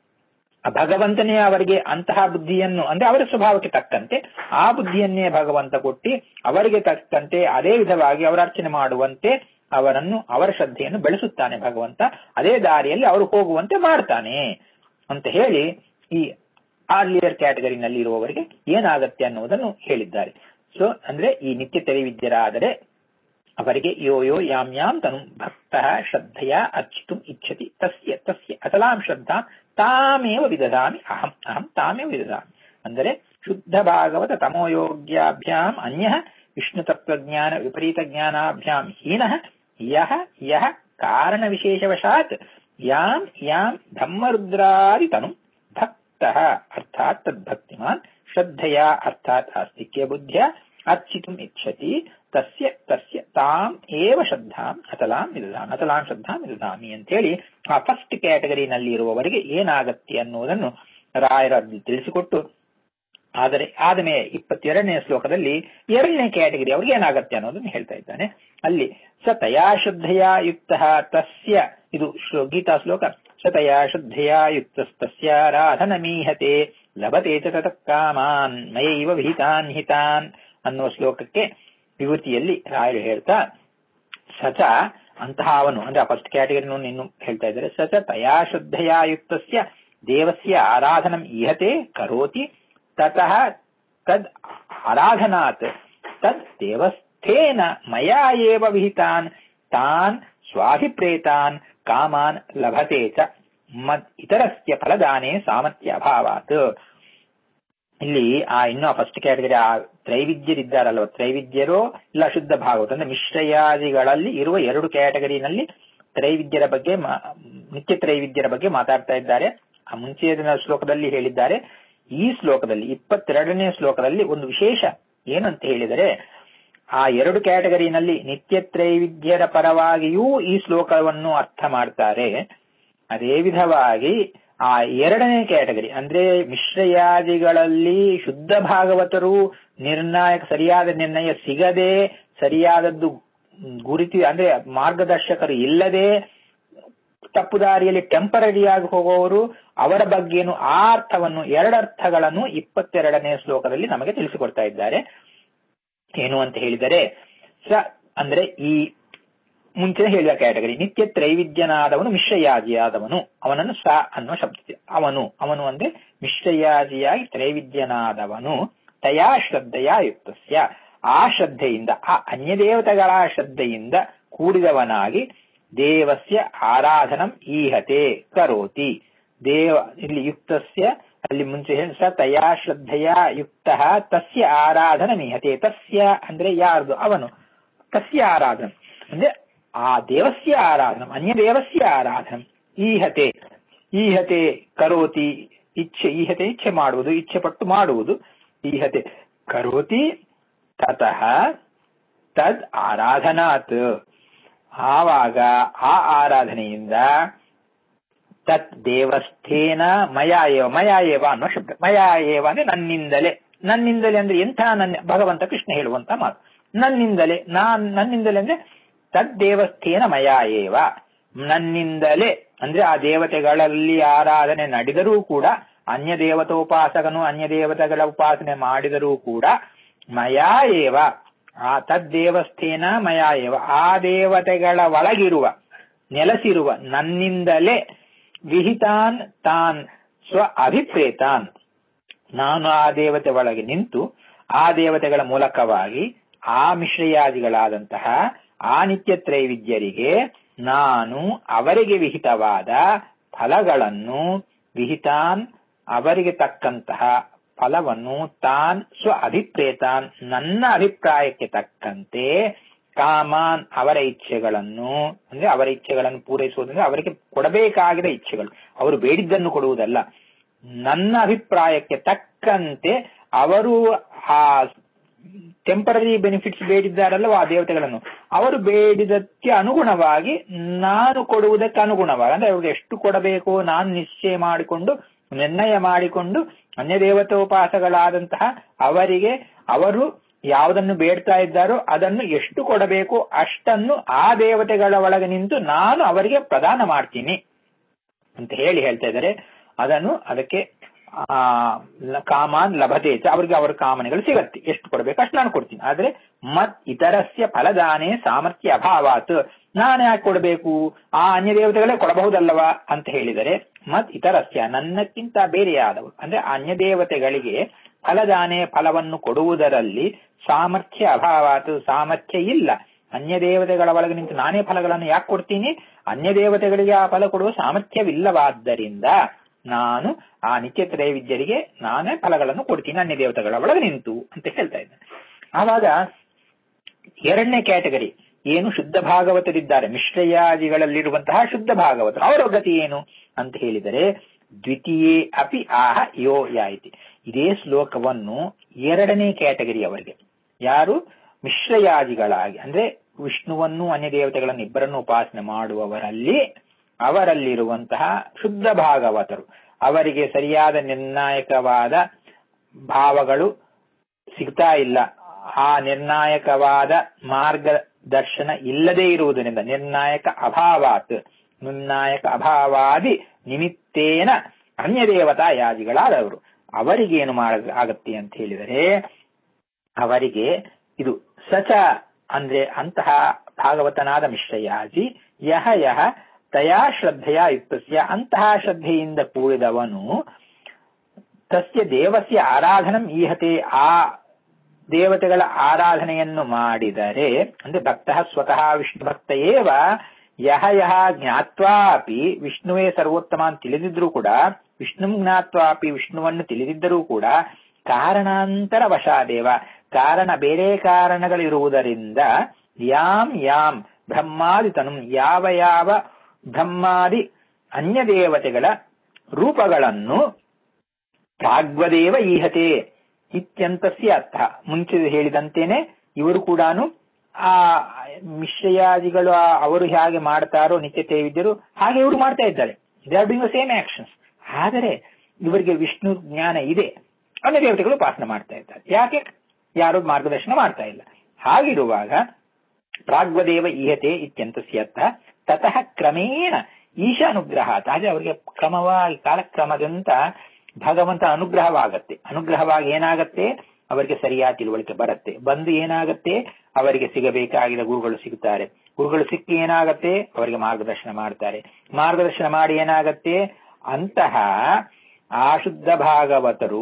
S1: ಆ ಭಗವಂತನೇ ಅವರಿಗೆ ಅಂತಹ ಬುದ್ಧಿಯನ್ನು ಅಂದ್ರೆ ಅವರ ಸ್ವಭಾವಕ್ಕೆ ತಕ್ಕಂತೆ ಆ ಬುದ್ಧಿಯನ್ನೇ ಭಗವಂತ ಕೊಟ್ಟಿ ಅವರಿಗೆ ತಕ್ಕಂತೆ ಅದೇ ವಿಧವಾಗಿ ಅವರ ಅರ್ಚನೆ ಮಾಡುವಂತೆ ಅವರನ್ನು ಅವರ ಶ್ರದ್ಧೆಯನ್ನು ಬೆಳೆಸುತ್ತಾನೆ ಭಗವಂತ ಅದೇ ದಾರಿಯಲ್ಲಿ ಅವರು ಹೋಗುವಂತೆ ಮಾಡ್ತಾನೆ ಅಂತ ಹೇಳಿ ಈ ಆರ್ಲಿಯರ್ ಕ್ಯಾಟಗರಿನಲ್ಲಿ ಇರುವವರಿಗೆ ಏನಾಗತ್ತೆ ಅನ್ನುವುದನ್ನು ಹೇಳಿದ್ದಾರೆ ಸೊ ಅಂದ್ರೆ ಈ ನಿತ್ಯ ತ್ರೈವಿದ್ಯರಾದರೆ ಅವರಿಗೆ ಯೋ ಯೋ ಯಾಮ್ ಯಾಮ್ ತನು ಭಕ್ತ ಶ್ರದ್ಧೆಯ ಅರ್ಚಿತು ಇಚ್ಛತಿ ತಸ್ಯ ತಸ್ಯ ಅಚಲಾಂ ಶ್ರದ್ಧಾ ತಾಮೇವ ವಿದಧಾಮಿ ಅಹಂ ಅಹಂ ತಾಮೇವ ವಿದಧಾಮಿ ಅಂದರೆ ಶುದ್ಧ ಭಾಗವತ ತಮೋಯೋಗ್ಯಾಭ್ಯಾಂ ಅನ್ಯ ವಿಷ್ಣು ತತ್ವಜ್ಞಾನ ವಿಪರೀತ ಜ್ಞಾನಾಭ್ಯಾಂ ಹೀನಃ ಯಹ ಯಹ ಕಾರಣ ವಿಶೇಷವಶಾತ್ ಯಾಂ ಯಾಂ ಬ್ರಹ್ಮರುದ್ರಾದಿ ತನು ಭಕ್ತಃ ಅರ್ಥಾತ್ ತದ್ಭಕ್ತಿಮಾನ್ ಶ್ರದ್ಧೆಯ ಅರ್ಥಾತ್ ಆಸ್ತಿಕ್ಯ ಬುದ್ಧಿಯ ಅರ್ಚಿತುಂ ಇಚ್ಛತಿ ತಸ್ಯ ತಸ್ಯ ತಾಂ ಏವ ಶ್ರದ್ಧಾಂ ಅಚಲಾಂ ವಿದಧಾಮಿ ಅಚಲಾಂ ಶ್ರದ್ಧಾಂ ವಿದಧಾಮಿ ಅಂತೇಳಿ ಆ ಫಸ್ಟ್ ಕ್ಯಾಟಗರಿನಲ್ಲಿ ಇರುವವರಿಗೆ ಏನಾಗತ್ತೆ ಅನ್ನುವುದನ್ನು ರಾಯರಲ್ಲಿ ತಿಳಿಸಿಕೊಟ್ಟು ಆದರೆ ಆದಮೇಲೆ ಇಪ್ಪತ್ತೆರಡನೇ ಶ್ಲೋಕದಲ್ಲಿ ಎರಡನೇ ಕ್ಯಾಟಗರಿ ಅವ್ರಿಗೆ ಏನಾಗತ್ತೆ ಅನ್ನೋದನ್ನು ಹೇಳ್ತಾ ಇದ್ದಾನೆ ಅಲ್ಲಿ ಸ ತಯಾ ಶ್ರದ್ಧೆಯ ಯುಕ್ತ ತಸ್ಯ ಇದು ಶ್ಲೋ- ಗೀತಾ ಶ್ಲೋಕ ಸ ತಯಾ ಶ್ರದ್ಧೆಯ ಯುಕ್ತಸ್ತಸ್ಯಾರಾಧನಮೀಹತೆ ಲಭತೆ ಚ ತತಃ ಕಾಮಾನ್ ಮಯೈವ ವಿಹಿತಾನ್ ಹಿತಾನ್ ಅನ್ನುವ ಶ್ಲೋಕಕ್ಕೆ ವಿಭೂತಿಯಲ್ಲಿ ರಾಯರು ಹೇಳ್ತಾ ಸಚ ಅಂತಹ ಅವನು ಅಂದ್ರೆ ಆ ಫಸ್ಟ್ ಕ್ಯಾಟಗರಿ ಇನ್ನು ಹೇಳ್ತಾ ಇದ್ದಾರೆ ಸಚ ತಯಾ ಶ್ರದ್ಧೆಯ ಯುಕ್ತಸ್ಯ ದೇವಸ್ಯ ಆರಾಧನಂ ಇಹತೆ ಕರೋತಿ ತತಃ ತದ್ ಆರಾಧನಾತ್ ತದ್ ದೇವಸ್ಥೇನ ಮಯಾ ಏವ ವಿಹಿತಾನ್ ತಾನ್ ಸ್ವಾಭಿಪ್ರೇತಾನ್ ಕಾಮಾನ್ ಲಭತೆ ಚ ಮತ್ ಇತರಸ್ಯ ಫಲದಾನೆ ಸಾಮರ್ಥ್ಯ ಅಭಾವಾತ್ ಇಲ್ಲಿ ಆ ಇನ್ನು ಫಸ್ಟ್ ಕ್ಯಾಟಗರಿ ಆ ತ್ರೈವಿದ್ಯರಿದ್ದಾರಲ್ವ ತ್ರೈವಿದ್ಯರೋ ಇಲ್ಲ ಶುದ್ಧ ಭಾಗವತ ಅಂದ್ರೆ ಮಿಶ್ರಯಾದಿಗಳಲ್ಲಿ ಇರುವ ಎರಡು ಕ್ಯಾಟಗರಿನಲ್ಲಿ ತ್ರೈವಿದ್ಯರ ಬಗ್ಗೆ ಮಾ- ನಿತ್ಯ ತ್ರೈವಿದ್ಯರ ಬಗ್ಗೆ ಮಾತಾಡ್ತಾ ಇದ್ದಾರೆ ಆ ಮುಂಚೆಯ ಶ್ಲೋಕದಲ್ಲಿ ಹೇಳಿದ್ದಾರೆ ಈ ಶ್ಲೋಕದಲ್ಲಿ ಇಪ್ಪತ್ತೆರಡನೇ ಶ್ಲೋಕದಲ್ಲಿ ಒಂದು ವಿಶೇಷ ಏನಂತ ಹೇಳಿದರೆ ಆ ಎರಡು ಕ್ಯಾಟಗರಿನಲ್ಲಿ ನಿತ್ಯ ತ್ರೈವಿದ್ಯರ ಪರವಾಗಿಯೂ ಈ ಶ್ಲೋಕವನ್ನು ಅರ್ಥ ಮಾಡ್ತಾರೆ ಅದೇ ವಿಧವಾಗಿ ಆ ಎರಡನೇ ಕ್ಯಾಟಗರಿ ಅಂದ್ರೆ ಮಿಶ್ರಯಾದಿಗಳಲ್ಲಿ ಶುದ್ಧ ಭಾಗವತರು ನಿರ್ಣಾಯಕ ಸರಿಯಾದ ನಿರ್ಣಯ ಸಿಗದೆ ಸರಿಯಾದದ್ದು ಗುರುತಿ ಅಂದ್ರೆ ಮಾರ್ಗದರ್ಶಕರು ಇಲ್ಲದೆ ತಪ್ಪು ದಾರಿಯಲ್ಲಿ ಟೆಂಪರರಿ ಆಗಿ ಹೋಗುವವರು ಅವರ ಬಗ್ಗೆನು ಆ ಅರ್ಥವನ್ನು ಎರಡರ್ಥಗಳನ್ನು ಇಪ್ಪತ್ತೆರಡನೇ ಶ್ಲೋಕದಲ್ಲಿ ನಮಗೆ ತಿಳಿಸಿಕೊಡ್ತಾ ಇದ್ದಾರೆ ಏನು ಅಂತ ಹೇಳಿದರೆ ಸ ಅಂದ್ರೆ ಈ ಮುಂಚೆ ಹೇಳಿದ ಕ್ಯಾಟಗರಿ ನಿತ್ಯ ತ್ರೈವಿದ್ಯನಾದವನು ಮಿಶ್ರಯಾಜಿಯಾದವನು ಅವನನ್ನು ಸ ಅನ್ನುವ ಶಬ್ದ ಅವನು ಅವನು ಅಂದ್ರೆ ಮಿಶ್ರಯಾಜಿಯಾಗಿ ತ್ರೈವಿದ್ಯನಾದವನು ತಯಾ ಶ್ರದ್ಧೆಯ ಯುಕ್ತಸ್ಯ ಆ ಶ್ರದ್ಧೆಯಿಂದ ಆ ಅನ್ಯ ದೇವತೆಗಳ ಶ್ರದ್ಧೆಯಿಂದ ಕೂಡಿದವನಾಗಿ ದೇವಸ್ಯ ಆರಾಧನಂ ಈಹತೆ ಕರೋತಿ ದೇವ ಇಲ್ಲಿ ಯುಕ್ತಸ್ಯ ಅಲ್ಲಿ ಮುಂಚೆ ಹೇಳಿ ಸ ತಯಾ ಶ್ರದ್ಧೆಯ ಯುಕ್ತ ತಸ್ಯ ಆರಾಧನ ಮೀಹತೆ ತಸ್ಯ ಅಂದ್ರೆ ಯಾರ್ದು ಅವನು ತಸ್ಯ ಆರಾಧನ ಅಂದ್ರೆ ಆ ದೇವಸ್ಯ ಆರಾಧನ ಅನ್ಯ ದೇವಸ್ಯ ಆರಾಧನ ಈಹತೆ ಈಹತೆ ಕರೋತಿ ಇಚ್ಛೆ ಈಹತೆ ಇಚ್ಛೆ ಮಾಡುವುದು ಇಚ್ಛೆ ಪಟ್ಟು ಮಾಡುವುದು ಈಹತೆ ಕರೋತಿ ತತಃ ತದ್ ಆರಾಧನಾತ್ ಆವಾಗ ಆ ಆರಾಧನೆಯಿಂದ ತತ್ ದೇವಸ್ಥೇನ ಮಯಾ ಏವ ಮಯಾ ಏವ ಅನ್ನೋ ಶಬ್ದ ಮಯಾ ಏವ ಅಂದ್ರೆ ನನ್ನಿಂದಲೇ ನನ್ನಿಂದಲೇ ಅಂದ್ರೆ ಎಂಥ ನನ್ನ ಭಗವಂತ ಕೃಷ್ಣ ಹೇಳುವಂತ ಮಾತು ನನ್ನಿಂದಲೇ ನಾನ್ ನನ್ನಿಂದಲೇ ಅಂದ್ರೆ ತದ್ ದೇವಸ್ಥೇನ ಮಯಾ ಏವ ನನ್ನಿಂದಲೇ ಅಂದ್ರೆ ಆ ದೇವತೆಗಳಲ್ಲಿ ಆರಾಧನೆ ನಡೆದರೂ ಕೂಡ ಅನ್ಯ ದೇವತೋಪಾಸಕನು ಅನ್ಯ ದೇವತೆಗಳ ಉಪಾಸನೆ ಮಾಡಿದರೂ ಕೂಡ ಮಯಾ ಏವ ಆ ತದ್ದೇವಸ್ಥೇನ ಮಯಾ ಏವ ಆ ದೇವತೆಗಳ ಒಳಗಿರುವ ನೆಲೆಸಿರುವ ನನ್ನಿಂದಲೇ ವಿಹಿತಾನ್ ತಾನ್ ಸ್ವ ಅಭಿಪ್ರೇತಾನ್ ನಾನು ಆ ದೇವತೆ ಒಳಗೆ ನಿಂತು ಆ ದೇವತೆಗಳ ಮೂಲಕವಾಗಿ ಆ ಮಿಶ್ರಯಾದಿಗಳಾದಂತಹ ಆ ನಿತ್ಯ ತ್ರೈವಿದ್ಯರಿಗೆ ನಾನು ಅವರಿಗೆ ವಿಹಿತವಾದ ಫಲಗಳನ್ನು ವಿಹಿತಾನ್ ಅವರಿಗೆ ತಕ್ಕಂತಹ ಫಲವನ್ನು ತಾನ್ ಸ್ವ ಅಭಿಪ್ರೇತಾನ್ ನನ್ನ ಅಭಿಪ್ರಾಯಕ್ಕೆ ತಕ್ಕಂತೆ ಕಾಮಾನ್ ಅವರ ಇಚ್ಛೆಗಳನ್ನು ಅಂದ್ರೆ ಅವರ ಇಚ್ಛೆಗಳನ್ನು ಪೂರೈಸುವುದಂದ್ರೆ ಅವರಿಗೆ ಕೊಡಬೇಕಾಗಿದ ಇಚ್ಛೆಗಳು ಅವರು ಬೇಡಿದ್ದನ್ನು ಕೊಡುವುದಲ್ಲ ನನ್ನ ಅಭಿಪ್ರಾಯಕ್ಕೆ ತಕ್ಕಂತೆ ಅವರು ಆ ಟೆಂಪರರಿ ಬೆನಿಫಿಟ್ಸ್ ಬೇಡಿದ್ದಾರಲ್ಲ ಆ ದೇವತೆಗಳನ್ನು ಅವರು ಬೇಡಿದಕ್ಕೆ ಅನುಗುಣವಾಗಿ ನಾನು ಕೊಡುವುದಕ್ಕೆ ಅನುಗುಣವಾಗಿ ಅಂದ್ರೆ ಅವ್ರಿಗೆ ಎಷ್ಟು ಕೊಡಬೇಕು ನಾನು ನಿಶ್ಚಯ ಮಾಡಿಕೊಂಡು ನಿರ್ಣಯ ಮಾಡಿಕೊಂಡು ಅನ್ಯ ದೇವತೋಪಾಸಗಳಾದಂತಹ ಅವರಿಗೆ ಅವರು ಯಾವುದನ್ನು ಬೇಡ್ತಾ ಇದ್ದಾರೋ ಅದನ್ನು ಎಷ್ಟು ಕೊಡಬೇಕು ಅಷ್ಟನ್ನು ಆ ದೇವತೆಗಳ ಒಳಗೆ ನಿಂತು ನಾನು ಅವರಿಗೆ ಪ್ರದಾನ ಮಾಡ್ತೀನಿ ಅಂತ ಹೇಳಿ ಹೇಳ್ತಾ ಇದ್ದಾರೆ ಅದನ್ನು ಅದಕ್ಕೆ ಆ ಕಾಮಾನ್ ಲಭತೆ ಚ ಅವ್ರಿಗೆ ಅವರ ಕಾಮನೆಗಳು ಸಿಗತ್ತೆ ಎಷ್ಟು ಕೊಡಬೇಕು ಅಷ್ಟು ನಾನು ಕೊಡ್ತೀನಿ ಆದ್ರೆ ಮತ್ ಇತರಸ್ಯ ಫಲದಾನೆ ಸಾಮರ್ಥ್ಯ ಅಭಾವಾತ್ ನಾನು ಯಾಕೆ ಕೊಡಬೇಕು ಆ ಅನ್ಯ ದೇವತೆಗಳೇ ಕೊಡಬಹುದಲ್ಲವಾ ಅಂತ ಹೇಳಿದರೆ ಮತ್ ಇತರಸ್ಯ ನನ್ನಕ್ಕಿಂತ ಬೇರೆಯಾದವರು ಅಂದ್ರೆ ಅನ್ಯ ದೇವತೆಗಳಿಗೆ ಫಲದಾನೆ ಫಲವನ್ನು ಕೊಡುವುದರಲ್ಲಿ ಸಾಮರ್ಥ್ಯ ಅಭಾವಾತ್ ಸಾಮರ್ಥ್ಯ ಇಲ್ಲ ಅನ್ಯ ದೇವತೆಗಳ ಒಳಗೆ ನಿಂತು ನಾನೇ ಫಲಗಳನ್ನು ಯಾಕೆ ಕೊಡ್ತೀನಿ ಅನ್ಯ ದೇವತೆಗಳಿಗೆ ಆ ಫಲ ಕೊಡುವ ಸಾಮರ್ಥ್ಯವಿಲ್ಲವಾದ್ದರಿಂದ ನಾನು ಆ ನಿತ್ಯ ತ್ರೈವಿದ್ಯರಿಗೆ ನಾನೇ ಫಲಗಳನ್ನು ಕೊಡ್ತೀನಿ ಅನ್ಯ ದೇವತೆಗಳ ಒಳಗೆ ನಿಂತು ಅಂತ ಹೇಳ್ತಾ ಇದ್ದೇನೆ ಆವಾಗ ಎರಡನೇ ಕ್ಯಾಟಗರಿ ಏನು ಶುದ್ಧ ಭಾಗವತರಿದ್ದಾರೆ ಮಿಶ್ರಯಾದಿಗಳಲ್ಲಿರುವಂತಹ ಶುದ್ಧ ಭಾಗವತರು ಅವರ ಗತಿ ಏನು ಅಂತ ಹೇಳಿದರೆ ದ್ವಿತೀಯೇ ಅಪಿ ಆಹ ಯೋ ಯಾಯಿತಿ ಇದೇ ಶ್ಲೋಕವನ್ನು ಎರಡನೇ ಕ್ಯಾಟಗರಿ ಅವರಿಗೆ ಯಾರು ಮಿಶ್ರಯಾದಿಗಳಾಗಿ ಅಂದ್ರೆ ವಿಷ್ಣುವನ್ನು ಅನ್ಯ ದೇವತೆಗಳನ್ನು ಇಬ್ಬರನ್ನು ಉಪಾಸನೆ ಮಾಡುವವರಲ್ಲಿ ಅವರಲ್ಲಿರುವಂತಹ ಶುದ್ಧ ಭಾಗವತರು ಅವರಿಗೆ ಸರಿಯಾದ ನಿರ್ಣಾಯಕವಾದ ಭಾವಗಳು ಸಿಗ್ತಾ ಇಲ್ಲ ಆ ನಿರ್ಣಾಯಕವಾದ ಮಾರ್ಗದರ್ಶನ ಇಲ್ಲದೇ ಇರುವುದರಿಂದ ನಿರ್ಣಾಯಕ ಅಭಾವಾತ್ ನಿರ್ಣಾಯಕ ಅಭಾವಾದಿ ನಿಮಿತ್ತೇನ ಅನ್ಯ ದೇವತಾ ಯಾಜಿಗಳಾದವರು ಅವರಿಗೇನು ಮಾಡ ಆಗತ್ತೆ ಅಂತ ಹೇಳಿದರೆ ಅವರಿಗೆ ಇದು ಸಚ ಅಂದ್ರೆ ಅಂತಹ ಭಾಗವತನಾದ ಮಿಶ್ರಯಾಜಿ ಯಹ ಯಹ ತಯಾ ಶ್ರದ್ಧೆಯ ಯುಕ್ತಸ್ಯ ಅಂತಹ ಶ್ರದ್ಧೆಯಿಂದ ಕೂಡಿದವನು ತಸ್ಯ ದೇವಸ್ಯ ಆರಾಧನಂ ಈಹತೆ ಆ ದೇವತೆಗಳ ಆರಾಧನೆಯನ್ನು ಮಾಡಿದರೆ ಅಂದ್ರೆ ಭಕ್ತ ಸ್ವತಃ ವಿಷ್ಣು ಭಕ್ತ ಏವ ಯಹ ಯಹ ಜ್ಞಾತ್ವಾಪಿ ವಿಷ್ಣುವೇ ಸರ್ವೋತ್ತಮ ಅಂತ ತಿಳಿದಿದ್ರೂ ಕೂಡ ವಿಷ್ಣು ಜ್ಞಾತ್ವಾಪಿ ವಿಷ್ಣುವನ್ನು ತಿಳಿದಿದ್ದರೂ ಕೂಡ ಕಾರಣಾಂತರ ವಶಾದೇವ ಕಾರಣ ಬೇರೆ ಕಾರಣಗಳಿರುವುದರಿಂದ ಯಾಂ ಯಾಂ ಬ್ರಹ್ಮಾದಿ ತನು ಯಾವ ಯಾವ ಬ್ರಹ್ಮಾದಿ ಅನ್ಯ ದೇವತೆಗಳ ರೂಪಗಳನ್ನು ಪ್ರಾಗ್ವದೇವ ಈಹತೆ ಇತ್ಯಂತಸ್ಯ ಅರ್ಥ ಮುಂಚೆ ಹೇಳಿದಂತೇನೆ ಇವರು ಕೂಡ ಆ ಮಿಶ್ರಯಾದಿಗಳು ಅವರು ಹೇಗೆ ಮಾಡ್ತಾರೋ ನಿತ್ಯತೆ ವಿದ್ಯರು ಹಾಗೆ ಇವರು ಮಾಡ್ತಾ ಇದ್ದಾರೆ they are doing the same actions ಆದರೆ ಇವರಿಗೆ ವಿಷ್ಣು ಜ್ಞಾನ ಇದೆ ಅನ್ಯ ದೇವತೆಗಳು ಉಪಾಸನೆ ಮಾಡ್ತಾ ಇದ್ದಾರೆ ಯಾಕೆ ಯಾರು ಮಾರ್ಗದರ್ಶನ ಮಾಡ್ತಾ ಇಲ್ಲ ಹಾಗಿರುವಾಗ ಪ್ರಾಗ್ವದೇವ ಈಹತೆ ಇತ್ಯಂತಸ್ಯ ಅರ್ಥ ತತಃ ಕ್ರಮೇಣ ಈಶಾನುಗ್ರಹ ಹಾಗೆ ಅವರಿಗೆ ಕ್ರಮವಾಗಿ ಕಾಲಕ್ರಮದಂತ ಭಗವಂತ ಅನುಗ್ರಹವಾಗತ್ತೆ ಅನುಗ್ರಹವಾಗಿ ಏನಾಗತ್ತೆ ಅವರಿಗೆ ಸರಿಯಾದ ತಿಳುವಳಿಕೆ ಬರುತ್ತೆ ಬಂದು ಏನಾಗತ್ತೆ ಅವರಿಗೆ ಸಿಗಬೇಕಾಗಿದ ಗುರುಗಳು ಸಿಗುತ್ತಾರೆ ಗುರುಗಳು ಸಿಕ್ಕಿ ಏನಾಗತ್ತೆ ಅವರಿಗೆ ಮಾರ್ಗದರ್ಶನ ಮಾಡ್ತಾರೆ ಮಾರ್ಗದರ್ಶನ ಮಾಡಿ ಏನಾಗತ್ತೆ ಅಂತಹ ಆ ಶುದ್ಧ ಭಾಗವತರು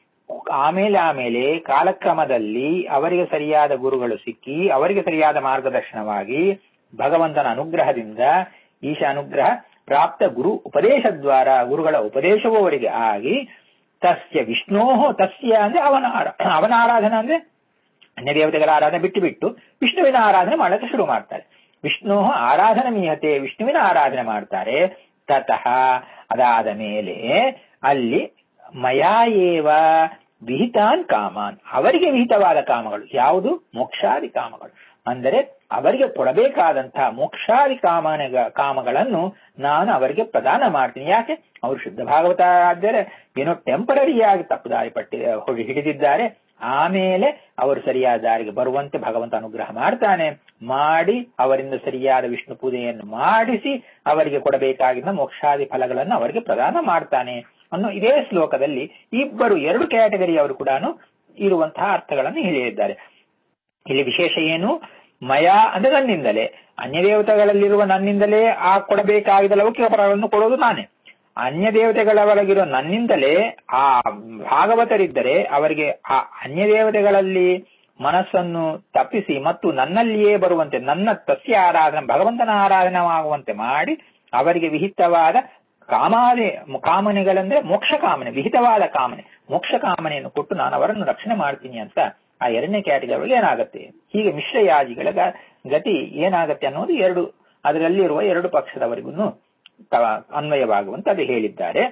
S1: ಆಮೇಲೆ ಆಮೇಲೆ ಕಾಲಕ್ರಮದಲ್ಲಿ ಅವರಿಗೆ ಸರಿಯಾದ ಗುರುಗಳು ಸಿಕ್ಕಿ ಅವರಿಗೆ ಸರಿಯಾದ ಮಾರ್ಗದರ್ಶನವಾಗಿ ಭಗವಂತನ ಅನುಗ್ರಹದಿಂದ ಈಶ ಅನುಗ್ರಹ ಪ್ರಾಪ್ತ ಗುರು ಉಪದೇಶ ದ್ವಾರ ಗುರುಗಳ ಉಪದೇಶವೂ ಅವರಿಗೆ ಆಗಿ ತಸ್ಯ ವಿಷ್ಣೋ ತಸ್ಯ ಅಂದ್ರೆ ಅವನ ಅವನ ಆರಾಧನೆ ಅಂದ್ರೆ ಅನ್ಯ ದೇವತೆಗಳ ಆರಾಧನೆ ಬಿಟ್ಟು ಬಿಟ್ಟು ವಿಷ್ಣುವಿನ ಆರಾಧನೆ ಮಾಡಕ್ಕೆ ಶುರು ಮಾಡ್ತಾರೆ ವಿಷ್ಣು ಆರಾಧನೆ ಮೀಹತೆ ವಿಷ್ಣುವಿನ ಆರಾಧನೆ ಮಾಡ್ತಾರೆ ತತಃ ಅದಾದ ಮೇಲೆ ಅಲ್ಲಿ ಮಯಾ ಏವ ವಿಹಿತಾನ್ ಕಾಮಾನ್ ಅವರಿಗೆ ವಿಹಿತವಾದ ಕಾಮಗಳು ಯಾವುದು ಮೋಕ್ಷಾದಿ ಕಾಮಗಳು ಅಂದರೆ ಅವರಿಗೆ ಕೊಡಬೇಕಾದಂತಹ ಮೋಕ್ಷಾದಿ ಕಾಮನ ಕಾಮಗಳನ್ನು ನಾನು ಅವರಿಗೆ ಪ್ರದಾನ ಮಾಡ್ತೀನಿ ಯಾಕೆ ಅವರು ಶುದ್ಧ ಭಾಗವತ ಆದರೆ ಏನೋ ಟೆಂಪರರಿಯಾಗಿ ತಪ್ಪು ದಾರಿ ಪಟ್ಟಿ ಹೋಗಿ ಹಿಡಿದಿದ್ದಾರೆ ಆಮೇಲೆ ಅವರು ಸರಿಯಾದ ದಾರಿಗೆ ಬರುವಂತೆ ಭಗವಂತ ಅನುಗ್ರಹ ಮಾಡ್ತಾನೆ ಮಾಡಿ ಅವರಿಂದ ಸರಿಯಾದ ವಿಷ್ಣು ಪೂಜೆಯನ್ನು ಮಾಡಿಸಿ ಅವರಿಗೆ ಕೊಡಬೇಕಾಗಿದ್ದ ಮೋಕ್ಷಾದಿ ಫಲಗಳನ್ನು ಅವರಿಗೆ ಪ್ರದಾನ ಮಾಡ್ತಾನೆ ಅನ್ನೋ ಇದೇ ಶ್ಲೋಕದಲ್ಲಿ ಇಬ್ಬರು ಎರಡು ಕ್ಯಾಟಗರಿ ಅವರು ಕೂಡ ಇರುವಂತಹ ಅರ್ಥಗಳನ್ನು ಹೇಳಿದ್ದಾರೆ ಇಲ್ಲಿ ವಿಶೇಷ ಏನು ಮಯ ಅಂದ್ರೆ ನನ್ನಿಂದಲೇ ಅನ್ಯ ದೇವತೆಗಳಲ್ಲಿರುವ ನನ್ನಿಂದಲೇ ಆ ಕೊಡಬೇಕಾಗಿದ್ದ ಲೌಕಿಕ ಫಲಗಳನ್ನು ಕೊಡೋದು ನಾನೇ ಅನ್ಯ ದೇವತೆಗಳ ಒಳಗಿರೋ ನನ್ನಿಂದಲೇ ಆ ಭಾಗವತರಿದ್ದರೆ ಅವರಿಗೆ ಆ ಅನ್ಯ ದೇವತೆಗಳಲ್ಲಿ
S2: ಮನಸ್ಸನ್ನು ತಪ್ಪಿಸಿ ಮತ್ತು ನನ್ನಲ್ಲಿಯೇ ಬರುವಂತೆ ನನ್ನ ತಸ್ಯ ಆರಾಧನೆ ಭಗವಂತನ ಆರಾಧನವಾಗುವಂತೆ ಮಾಡಿ ಅವರಿಗೆ ವಿಹಿತವಾದ ಕಾಮಾನೆ ಕಾಮನೆಗಳಂದ್ರೆ ಮೋಕ್ಷ ಕಾಮನೆ ವಿಹಿತವಾದ ಕಾಮನೆ ಮೋಕ್ಷ ಕಾಮನೆಯನ್ನು ಕೊಟ್ಟು ನಾನು ಅವರನ್ನು ರಕ್ಷಣೆ ಮಾಡ್ತೀನಿ ಅಂತ ಆ ಎರಡನೇ ಕ್ಯಾಟಗರಿ ಏನಾಗುತ್ತೆ ಹೀಗೆ ಮಿಶ್ರಯಾಜಿಗಳ ಗ- ಗತಿ ಏನಾಗತ್ತೆ ಅನ್ನೋದು ಎರಡು ಅದರಲ್ಲಿರುವ ಎರಡು ಪಕ್ಷದವರಿಗೂ ಅನ್ವಯವಾಗುವಂತೆ ಅದು ಹೇಳಿದ್ದಾರೆ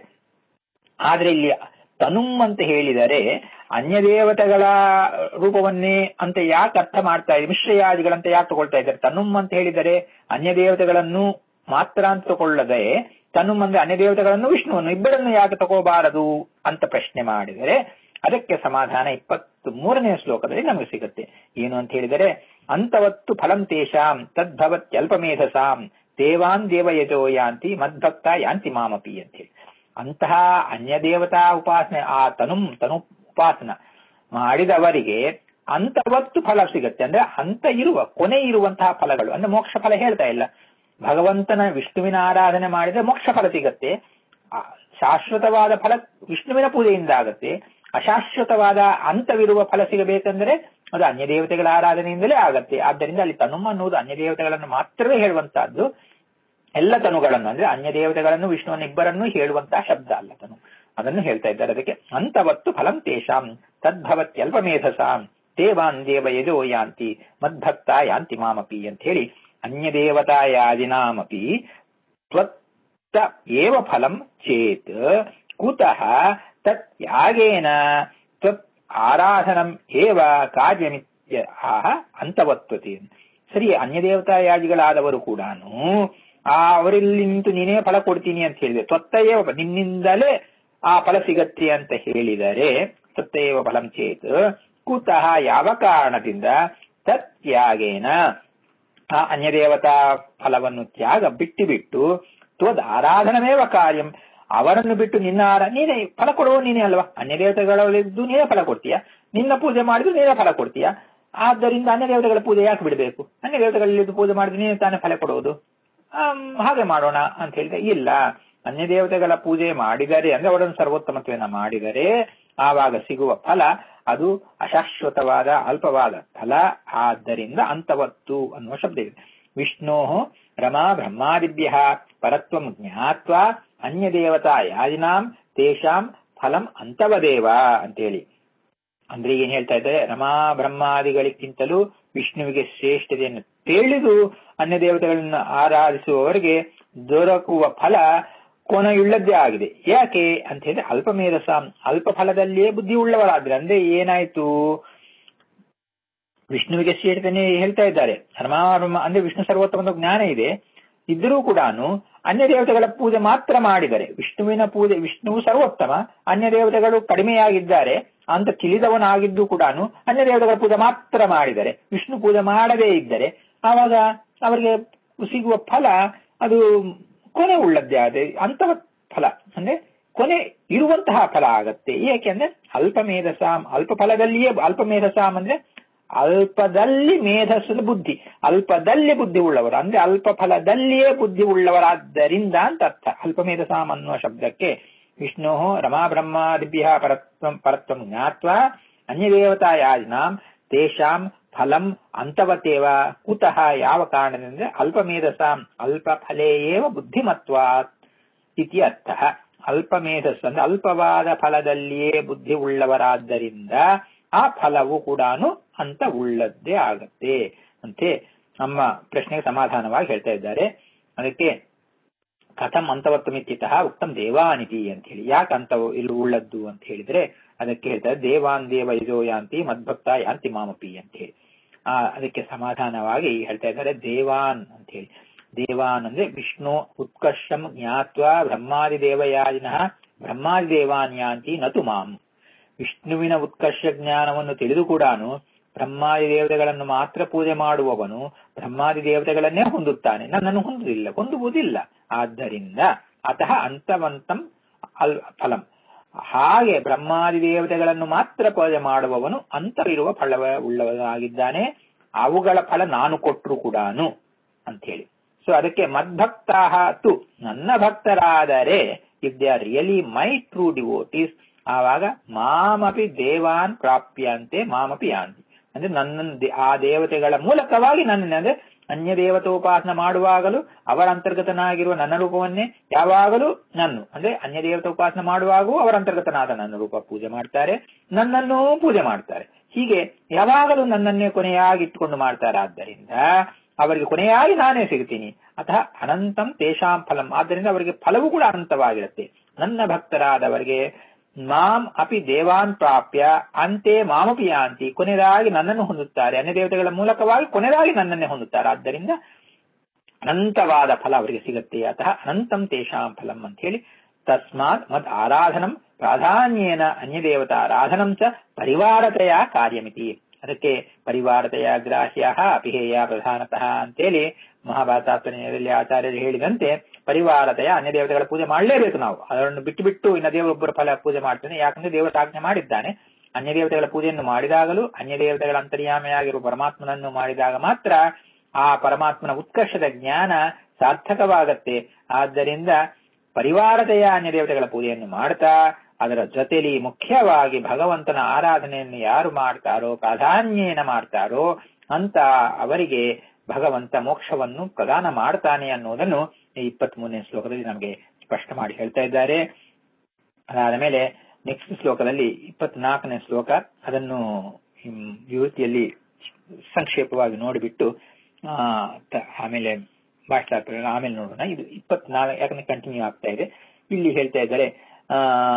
S2: ಆದ್ರೆ ಇಲ್ಲಿ ತನುಂ ಅಂತ ಹೇಳಿದರೆ ಅನ್ಯ ದೇವತೆಗಳ ರೂಪವನ್ನೇ ಅಂತ ಯಾಕೆ ಅರ್ಥ ಮಾಡ್ತಾ ಇದೆ ಮಿಶ್ರಯಾದಿಗಳಂತ ಯಾಕೆ ತಗೊಳ್ತಾ ಇದ್ದಾರೆ ತನುಂ ಅಂತ ಹೇಳಿದರೆ ಅನ್ಯ ದೇವತೆಗಳನ್ನು ಮಾತ್ರ ಅಂತ ತಗೊಳ್ಳದೆ ತನುಂ ಅಂದ್ರೆ ಅನ್ಯ ದೇವತೆಗಳನ್ನು ವಿಷ್ಣುವನ್ನು ಇಬ್ಬರನ್ನು ಯಾಕೆ ತಗೋಬಾರದು ಅಂತ ಪ್ರಶ್ನೆ ಮಾಡಿದರೆ ಅದಕ್ಕೆ ಸಮಾಧಾನ ಇಪ್ಪತ್ತು ಮೂರನೇ ಶ್ಲೋಕದಲ್ಲಿ ನಮಗೆ ಸಿಗುತ್ತೆ ಏನು ಅಂತ ಹೇಳಿದರೆ ಅಂತವತ್ತು ಫಲಂ ತೇಷಾಂ ತದ್ಭವತ್ಯಲ್ಪಮೇಧಸಾಂ ದೇವಾನ್ ದೇವಯಜೋ ಯಾಂತಿ ಮದ್ಭಕ್ತ ಯಾಂತಿ ಮಾಮಪಿ ಅಂತ ಹೇಳಿ ಅಂತಹ ಅನ್ಯ ದೇವತಾ ಉಪಾಸನೆ ಆ ತನು ತನು ಉಪಾಸನ ಮಾಡಿದವರಿಗೆ ಅಂತವತ್ತು ಫಲ ಸಿಗುತ್ತೆ ಅಂದ್ರೆ ಅಂತ ಇರುವ ಕೊನೆ ಇರುವಂತಹ ಫಲಗಳು ಅಂದ್ರೆ ಮೋಕ್ಷ ಫಲ ಹೇಳ್ತಾ ಇಲ್ಲ ಭಗವಂತನ ವಿಷ್ಣುವಿನ ಆರಾಧನೆ ಮಾಡಿದ್ರೆ ಮೋಕ್ಷ ಫಲ ಸಿಗತ್ತೆ ಆ ಶಾಶ್ವತವಾದ ಫಲ ವಿಷ್ಣುವಿನ ಪೂಜೆಯಿಂದ ಆಗತ್ತೆ ಅಶಾಶ್ವತವಾದ ಅಂತವಿರುವ ಫಲ ಸಿಗಬೇಕಂದ್ರೆ ಅದು ಅನ್ಯ ದೇವತೆಗಳ ಆರಾಧನೆಯಿಂದಲೇ ಆಗತ್ತೆ ಆದ್ದರಿಂದ ಅಲ್ಲಿ ತನುಮ್ ಅನ್ನುವುದು ಅನ್ಯ ದೇವತೆಗಳನ್ನು ಮಾತ್ರವೇ ಹೇಳುವಂತಹದ್ದು ಎಲ್ಲ ತನುಗಳನ್ನು ಅಂದ್ರೆ ಅನ್ಯ ದೇವತೆಗಳನ್ನು ವಿಷ್ಣುವನ್ನ ಇಬ್ಬರನ್ನು ಹೇಳುವಂತಹ ಶಬ್ದ ಅಲ್ಲ ತನು ಅದನ್ನು ಹೇಳ್ತಾ ಇದ್ದಾರೆ ಅದಕ್ಕೆ ಅಂತವತ್ತು ಫಲಂ ತೇಷಾಂ ತದ್ಭವತ್ಯಲ್ಪಮೇಧಸಾಂ ದೇವಾನ್ ದೇವ ಯಜೋ ಯಾಂತಿ ಮದ್ಭಕ್ತ ಯಾಂತಿ ಮಾಮಪಿ ಅಂತ ಹೇಳಿ ಅನ್ಯ ದೇವತಾಯಾದಿನಾಮಪಿ ತ್ವತ್ತ ಏವ ಫಲಂ ಚೇತ್ ಕುತಃ ತತ್ ಯಾಗೇನ ತ್ವತ್ ಆರಾಧನಂ ಏವ ಕಾರ್ಯಮಿತ್ಯ ಆಹ ಅಂತವತ್ವತೆ ಸರಿ ಅನ್ಯ ದೇವತಾಯಾದಿಗಳಾದವರು ಕೂಡ ಆ ಅವರಲ್ಲಿ ನಿಂತು ನೀನೇ ಫಲ ಕೊಡ್ತೀನಿ ಅಂತ ಹೇಳಿದೆ ತ್ವತ್ತಯೇವ ನಿನ್ನಿಂದಲೇ ಆ ಫಲ ಸಿಗತ್ತೆ ಅಂತ ಹೇಳಿದರೆ ತ್ವತ್ತಯೇವ ಫಲಂ ಚೇತ್ ಕುತಃ ಯಾವ ಕಾರಣದಿಂದ ತತ್ ಯಾಗೇನ ಆ ಅನ್ಯ ದೇವತಾ ಫಲವನ್ನು ತ್ಯಾಗ ಬಿಟ್ಟು ಬಿಟ್ಟು ತ್ವದ್ ಆರಾಧನಮೇವ ಕಾರ್ಯಂ ಅವರನ್ನು ಬಿಟ್ಟು ನಿನ್ನ ಆರ ನೀನೇ ಫಲ ಕೊಡುವ ನೀನೇ ಅಲ್ವಾ ಅನ್ಯ ದೇವತೆಗಳಿದ್ದು ನೀನೇ ಫಲ ಕೊಡ್ತೀಯ ನಿನ್ನ ಪೂಜೆ ಮಾಡಿದ್ರು ನೀನೇ ಫಲ ಕೊಡ್ತೀಯ ಆದ್ದರಿಂದ ಅನ್ಯ ದೇವತೆಗಳ ಪೂಜೆ ಯಾಕೆ ಬಿಡಬೇಕು ಅನ್ಯ ದೇವತೆಗಳಲ್ಲಿ ಪೂಜೆ ಮಾಡಿದ್ರೆ ನೀನೇ ತಾನೇ ಫಲ ಕೊಡುವುದು ಆಮ್, ಹಾಗೆ ಮಾಡೋಣ ಅಂತ ಹೇಳಿದ್ರೆ ಇಲ್ಲ ಅನ್ಯ ದೇವತೆಗಳ ಪೂಜೆ ಮಾಡಿದರೆ ಅಂದ್ರೆ ಅವರನ್ನು ಸರ್ವೋತ್ತಮತ್ವನ ಮಾಡಿದರೆ ಆವಾಗ ಸಿಗುವ ಫಲ ಅದು ಅಶಾಶ್ವತವಾದ ಅಲ್ಪವಾದ ಫಲ ಆದ್ದರಿಂದ ಅಂತವತ್ತು ಅನ್ನುವ ಶಬ್ದ ಇದೆ ವಿಷ್ಣೋ ರಮಾ ಬ್ರಹ್ಮಾದಿಭ್ಯ ಪರತ್ವಂ ಜ್ಞಾತ್ವ ಅನ್ಯ ದೇವತಾ ಯಾಜಿನಾಂ ತೇಷಾಂ ಫಲಂ ಅಂತವದೇವ ಅಂತೇಳಿ ಅಂದ್ರೆ ಏನ್ ಹೇಳ್ತಾ ಇದ್ದಾರೆ ರಮಾ ಬ್ರಹ್ಮಾದಿಗಳಿಗಿಂತಲೂ ವಿಷ್ಣುವಿಗೆ ಶ್ರೇಷ್ಠತೆಯನ್ನು ತಿಳಿದು ಅನ್ಯ ದೇವತೆಗಳನ್ನ ಆರಾಧಿಸುವವರಿಗೆ ದೊರಕುವ ಫಲ ಕೊನೆಯುಳ್ಳದ್ದೇ ಆಗಿದೆ ಯಾಕೆ ಅಂತ ಹೇಳಿದ್ರೆ ಅಲ್ಪಮೇಧಸ ಅಲ್ಪ ಫಲದಲ್ಲಿಯೇ ಬುದ್ಧಿ ಉಳ್ಳವರಾದ್ರೆ ಅಂದ್ರೆ ಏನಾಯ್ತು ವಿಷ್ಣುವಿಗೆ ಶ್ರೇಷ್ಠತೆನೇ ಹೇಳ್ತಾ ಇದ್ದಾರೆ ರಮಾ ಬ್ರಹ್ಮ ಅಂದ್ರೆ ವಿಷ್ಣು ಸರ್ವೋತ್ತಮ ಜ್ಞಾನ ಇದೆ ಇದ್ದರೂ ಕೂಡ ಅನ್ಯ ದೇವತೆಗಳ ಪೂಜೆ ಮಾತ್ರ ಮಾಡಿದರೆ ವಿಷ್ಣುವಿನ ಪೂಜೆ ವಿಷ್ಣುವು ಸರ್ವೋತ್ತಮ ಅನ್ಯ ದೇವತೆಗಳು ಕಡಿಮೆಯಾಗಿದ್ದಾರೆ ಅಂತ ತಿಳಿದವನಾಗಿದ್ದು ಕೂಡ ಅನ್ಯ ದೇವತೆಗಳ ಪೂಜೆ ಮಾತ್ರ ಮಾಡಿದರೆ ವಿಷ್ಣು ಪೂಜೆ ಮಾಡದೇ ಇದ್ದರೆ ಆವಾಗ ಅವರಿಗೆ ಸಿಗುವ ಫಲ ಅದು ಕೊನೆ ಉಳ್ಳದ್ದೇ ಆದ ಅಂತವ ಫಲ ಅಂದ್ರೆ ಕೊನೆ ಇರುವಂತಹ ಫಲ ಆಗತ್ತೆ ಏಕೆಂದ್ರೆ ಅಲ್ಪಮೇಧಸಾಮ್ ಅಲ್ಪ ಫಲದಲ್ಲಿಯೇ ಅಲ್ಪಮೇಧಸಾಮ್ ಅಂದ್ರೆ ಅಲ್ಪದಲ್ಲಿ ಮೇಧಸ್ಸದ ಬುದ್ಧಿ ಅಲ್ಪದಲ್ಲಿ ಬುದ್ಧಿ ಉಳ್ಳವರು ಅಂದ್ರೆ ಅಲ್ಪ ಫಲದಲ್ಲಿಯೇ ಬುದ್ಧಿ ಉಳ್ಳವರಾದ್ದರಿಂದ ಅಂತ ಅರ್ಥ ಅಲ್ಪಮೇಧಸಾಮ್ ಅನ್ನುವ ಶಬ್ದಕ್ಕೆ ವಿಷ್ಣು ರಮಾ ಬ್ರಹ್ಮಾದಿಭ್ಯ ಪರತ್ವಂ ಪರತ್ವಂ ಜ್ಞಾತ್ವ ಅನ್ಯದೇವತಾಯಾಜಿನಾಂ ತೇಷಾಂ ಫಲಂ ಅಂತವತೇವ ಕುತಃ ಯಾವ ಕಾರಣದಿಂದ ಅಲ್ಪಮೇಧಸಾಂ ಅಲ್ಪ ಫಲೇ ಏವ ಬುದ್ಧಿಮತ್ವಾತ್ ಇತಿ ಅರ್ಥ ಅಲ್ಪಮೇಧಸ್ ಅಂದ್ರೆ ಅಲ್ಪವಾದ ಫಲದಲ್ಲಿಯೇ ಬುದ್ಧಿ ಉಳ್ಳವರಾದ್ದರಿಂದ ಆ ಫಲವು ಕೂಡ ಅಂತ ಉಳ್ಳದ್ದೇ ಆಗತ್ತೆ ಅಂತೆ ನಮ್ಮ ಪ್ರಶ್ನೆಗೆ ಸಮಾಧಾನವಾಗಿ ಹೇಳ್ತಾ ಇದ್ದಾರೆ ಅದಕ್ಕೆ ಕಥಂ ಅಂತವತ್ತಮಿತ್ಯತಃ ಉತ್ತಮ ದೇವಾನಿತಿ ಅಂತ ಹೇಳಿ ಯಾಕೆ ಅಂತ ಇಲ್ಲಿ ಉಳ್ಳದ್ದು ಅಂತ ಹೇಳಿದ್ರೆ ಅದಕ್ಕೆ ಹೇಳ್ತಾರೆ ದೇವಾನ್ ದೇವ ಯಜೋ ಯಾಂತಿ ಮದ್ಭಕ್ತ ಯಾಂತಿ ಮಾಮಪಿ ಅಂತ ಹೇಳಿ ಆ ಅದಕ್ಕೆ ಸಮಾಧಾನವಾಗಿ ಹೇಳ್ತಾ ಇದ್ದಾರೆ ದೇವಾನ್ ಅಂತ ಹೇಳಿ ದೇವಾನ್ ಅಂದ್ರೆ ವಿಷ್ಣು ಉತ್ಕರ್ಷಂ ಜ್ಞಾತ್ವ ಬ್ರಹ್ಮಾದಿ ದೇವಯಾಜಿನಃ ಬ್ರಹ್ಮಾದಿ ದೇವಾನ್ ಯಾಂತಿ ನತು ಮಾಂ ವಿಷ್ಣುವಿನ ಉತ್ಕರ್ಷ ಜ್ಞಾನವನ್ನು ತಿಳಿದು ಕೂಡ ಬ್ರಹ್ಮಾದಿ ದೇವತೆಗಳನ್ನು ಮಾತ್ರ ಪೂಜೆ ಮಾಡುವವನು ಬ್ರಹ್ಮಾದಿ ದೇವತೆಗಳನ್ನೇ ಹೊಂದುತ್ತಾನೆ ನನ್ನನ್ನು ಹೊಂದುವುದಿಲ್ಲ ಹೊಂದುವುದಿಲ್ಲ ಆದ್ದರಿಂದ ಅತಃ ಅಂತವಂತಂ ಅಲ್ ಫಲಂ ಹಾಗೆ ಬ್ರಹ್ಮಾದಿ ದೇವತೆಗಳನ್ನು ಮಾತ್ರ ಪೂಜೆ ಮಾಡುವವನು ಅಂತವಿರುವ ಫಲವ ಉಳ್ಳವನಾಗಿದ್ದಾನೆ ಅವುಗಳ ಫಲ ನಾನು ಕೊಟ್ಟರು ಕೂಡ ಅಂತ ಹೇಳಿ ಸೊ ಅದಕ್ಕೆ ಮದ್ಭಕ್ತಾಹ ತು ನನ್ನ ಭಕ್ತರಾದರೆ if they are really my true devotees ಆವಾಗ ಮಾಮಪಿ ದೇವಾನ್ ಪ್ರಾಪ್ಯಂತೆ ಮಾಮಪಿ ಯಾಂತಿ ಅಂದ್ರೆ ನನ್ನ ದೇ- ಆ ದೇವತೆಗಳ ಮೂಲಕವಾಗಿ ನನ್ನ ಅಂದ್ರೆ ಅನ್ಯ ದೇವತೋಪಾಸನ ಮಾಡುವಾಗಲೂ ಅವರ ಅಂತರ್ಗತನಾಗಿರುವ ನನ್ನ ರೂಪವನ್ನೇ ಯಾವಾಗಲೂ ನಾನು ಅಂದ್ರೆ ಅನ್ಯ ದೇವತಾ ಉಪಾಸನ ಮಾಡುವಾಗೂ ಅವರ ಅಂತರ್ಗತನಾದ ನನ್ನ ರೂಪ ಪೂಜೆ ಮಾಡ್ತಾರೆ ನನ್ನನ್ನು ಪೂಜೆ ಮಾಡ್ತಾರೆ ಹೀಗೆ ಯಾವಾಗಲೂ ನನ್ನನ್ನೇ ಕೊನೆಯಾಗಿ ಇಟ್ಟುಕೊಂಡು ಮಾಡ್ತಾರೆ ಆದ್ದರಿಂದ ಅವರಿಗೆ ಕೊನೆಯಾಗಿ ನಾನೇ ಸಿಗ್ತೀನಿ ಅಥವಾ ಅನಂತಂ ತೇಷಾಂ ಫಲಂ ಆದ್ದರಿಂದ ಅವರಿಗೆ ಫಲವೂ ಕೂಡ ಅನಂತವಾಗಿರುತ್ತೆ ನನ್ನ ಭಕ್ತರಾದವರಿಗೆ ಮಾಂ ಅಪಿ ದೇವಾನ್ ಪ್ರಾಪ್ಯ ಅಂತೆ ಮಾಮಪಿ ಯಾಂತಿ ಕೊನೆಯದಾಗಿ ನನ್ನನ್ನು ಹೊಂದುತ್ತಾರೆ ಅನ್ಯ ದೇವತೆಗಳ ಮೂಲಕವಾಗಿ ಕೊನೆಯದಾಗಿ ನನ್ನನ್ನೇ ಹೊಂದುತ್ತಾರೆ ಆದ್ದರಿಂದ ಅನಂತವಾದ ಫಲ ಅವರಿಗೆ ಸಿಗುತ್ತೆ ಅತಃ ಅನಂತಂ ತೇಷಾಂ ಫಲಂ ಅಂತ ಹೇಳಿ ತಸ್ಮಾತ್ ಮದ್ ಆರಾಧನಂ ಪ್ರಾಧಾನ್ಯೇನ ಅನ್ಯ ದೇವತಾರಾಧನಂ ಚ ಪರಿವಾರತೆಯ ಕಾರ್ಯಮಿತಿ ಅದಕ್ಕೆ ಪರಿವಾರತೆಯ ಗ್ರಾಹ್ಯ ಅಪಿಹೇಯ ಪ್ರಧಾನತಃ ಅಂತೇಳಿ ಮಹಾಭಾರತಾತ್ಮನೆಯಲ್ಲಿ ಆಚಾರ್ಯರು ಹೇಳಿದಂತೆ ಪರಿವಾರತೆಯ ಅನ್ಯ ದೇವತೆಗಳ ಪೂಜೆ ಮಾಡಲೇಬೇಕು ನಾವು ಅದನ್ನು ಬಿಟ್ಟು ಬಿಟ್ಟು ಇನ್ನ ದೇವರೊಬ್ಬರ ಫಲ ಪೂಜೆ ಮಾಡ್ತಾನೆ ಯಾಕಂದ್ರೆ ದೇವರ ಆಜ್ಞೆ ಮಾಡಿದ್ದಾನೆ ಅನ್ಯ ದೇವತೆಗಳ ಪೂಜೆಯನ್ನು ಮಾಡಿದಾಗಲೂ ಅನ್ಯ ದೇವತೆಗಳ ಅಂತರ್ಯಾಮೆಯಾಗಿರುವ ಪರಮಾತ್ಮನನ್ನು ಮಾಡಿದಾಗ ಮಾತ್ರ ಆ ಪರಮಾತ್ಮನ ಉತ್ಕರ್ಷದ ಜ್ಞಾನ ಸಾರ್ಥಕವಾಗತ್ತೆ ಆದ್ದರಿಂದ ಪರಿವಾರತೆಯ ಅನ್ಯ ದೇವತೆಗಳ ಪೂಜೆಯನ್ನು ಮಾಡ್ತಾ ಅದರ ಜೊತೆಲಿ ಮುಖ್ಯವಾಗಿ ಭಗವಂತನ ಆರಾಧನೆಯನ್ನು ಯಾರು ಮಾಡ್ತಾರೋ ಪ್ರಾಧಾನ್ಯೇನ ಮಾಡ್ತಾರೋ ಅಂತ ಅವರಿಗೆ ಭಗವಂತ ಮೋಕ್ಷವನ್ನು ಪ್ರದಾನ ಮಾಡ್ತಾನೆ ಅನ್ನೋದನ್ನು ಈ ಇಪ್ಪತ್ತ್ ಮೂರನೇ ಶ್ಲೋಕದಲ್ಲಿ ನಮಗೆ ಸ್ಪಷ್ಟ ಮಾಡಿ ಹೇಳ್ತಾ ಇದ್ದಾರೆ ಅದಾದ ಮೇಲೆ ನೆಕ್ಸ್ಟ್ ಶ್ಲೋಕದಲ್ಲಿ ಇಪ್ಪತ್ನಾಲ್ಕನೇ ಶ್ಲೋಕ ಅದನ್ನು ಹ್ಮ್, ವಿವೃತ್ತಿಯಲ್ಲಿ ಸಂಕ್ಷೇಪವಾಗಿ ನೋಡಿಬಿಟ್ಟು ಆ, ತ- ಆಮೇಲೆ ಭಾಷಾರ್ಥ ಆಮೇಲೆ ನೋಡೋಣ ಇದು ಇಪ್ಪತ್ನಾಲ್ಕು ಯಾಕಂದ್ರೆ ಕಂಟಿನ್ಯೂ ಆಗ್ತಾ ಇದೆ ಇಲ್ಲಿ ಹೇಳ್ತಾ ಇದ್ದಾರೆ ಆ